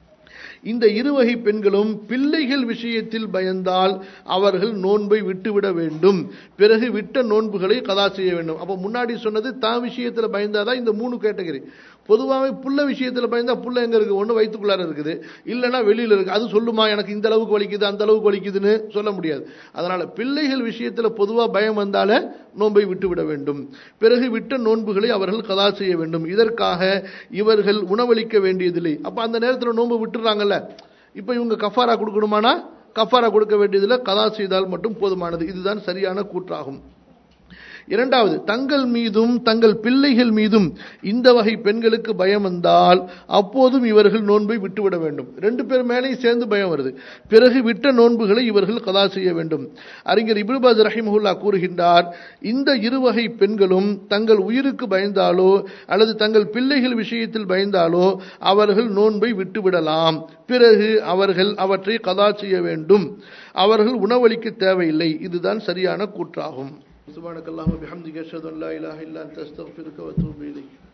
இந்த இருவகை பெண்களும் பிள்ளைகள் விஷயத்தில் பயந்தால் அவர்கள் நோன்பை விட்டுவிட வேண்டும் பிறகு விட்ட நோன்புகளை கதா செய்ய வேண்டும் அப்போ முன்னாடி சொன்னது தான் விஷயத்தில் பயந்தாதான் இந்த மூணு கேட்டகரி பொதுவாகவே புள்ள விஷயத்தில் பயந்தா புள்ள எங்க இருக்கு ஒன்று வயிற்றுக்குள்ளார இருக்குது இல்லைன்னா வெளியில இருக்கு அது சொல்லுமா எனக்கு இந்த அளவுக்கு வலிக்குது அந்த அளவுக்கு வலிக்குதுன்னு சொல்ல முடியாது அதனால பிள்ளைகள் விஷயத்தில் பொதுவாக பயம் வந்தாலே நோன்பை விட்டுவிட வேண்டும் பிறகு விட்ட நோன்புகளை அவர்கள் கதா செய்ய வேண்டும் இதற்காக இவர்கள் உணவளிக்க வேண்டியதில்லை அப்ப அந்த நேரத்தில் நோன்பு விட்டுறாங்கல்ல இப்ப இவங்க கஃபாரா கொடுக்கணுமானா கஃபாரா கொடுக்க வேண்டியதில்லை கதா செய்தால் மட்டும் போதுமானது இதுதான் சரியான கூற்றாகும் இரண்டாவது தங்கள் மீதும் தங்கள் பிள்ளைகள் மீதும் இந்த வகை பெண்களுக்கு பயம் வந்தால் அப்போதும் இவர்கள் நோன்பை விட்டுவிட வேண்டும் ரெண்டு பேர் மேலேயும் சேர்ந்து பயம் வருது பிறகு விட்ட நோன்புகளை இவர்கள் கதா செய்ய வேண்டும் அறிஞர் இப்னுபாஸ் ரஹிமஹுல்லா கூறுகின்றார் இந்த இருவகை பெண்களும் தங்கள் உயிருக்கு பயந்தாலோ அல்லது தங்கள் பிள்ளைகள் விஷயத்தில் பயந்தாலோ அவர்கள் நோன்பை விட்டுவிடலாம் பிறகு அவர்கள் அவற்றை கதா செய்ய வேண்டும் அவர்கள் உணவளிக்க தேவையில்லை இதுதான் சரியான கூற்றாகும் சுபானக்கல்லாஹு பிஹம்திக அஷ்ஹது அன் லா இலாஹ இல்லா அன்த அஸ்தக்ஃபிருக வ அத்தூபு இலைக்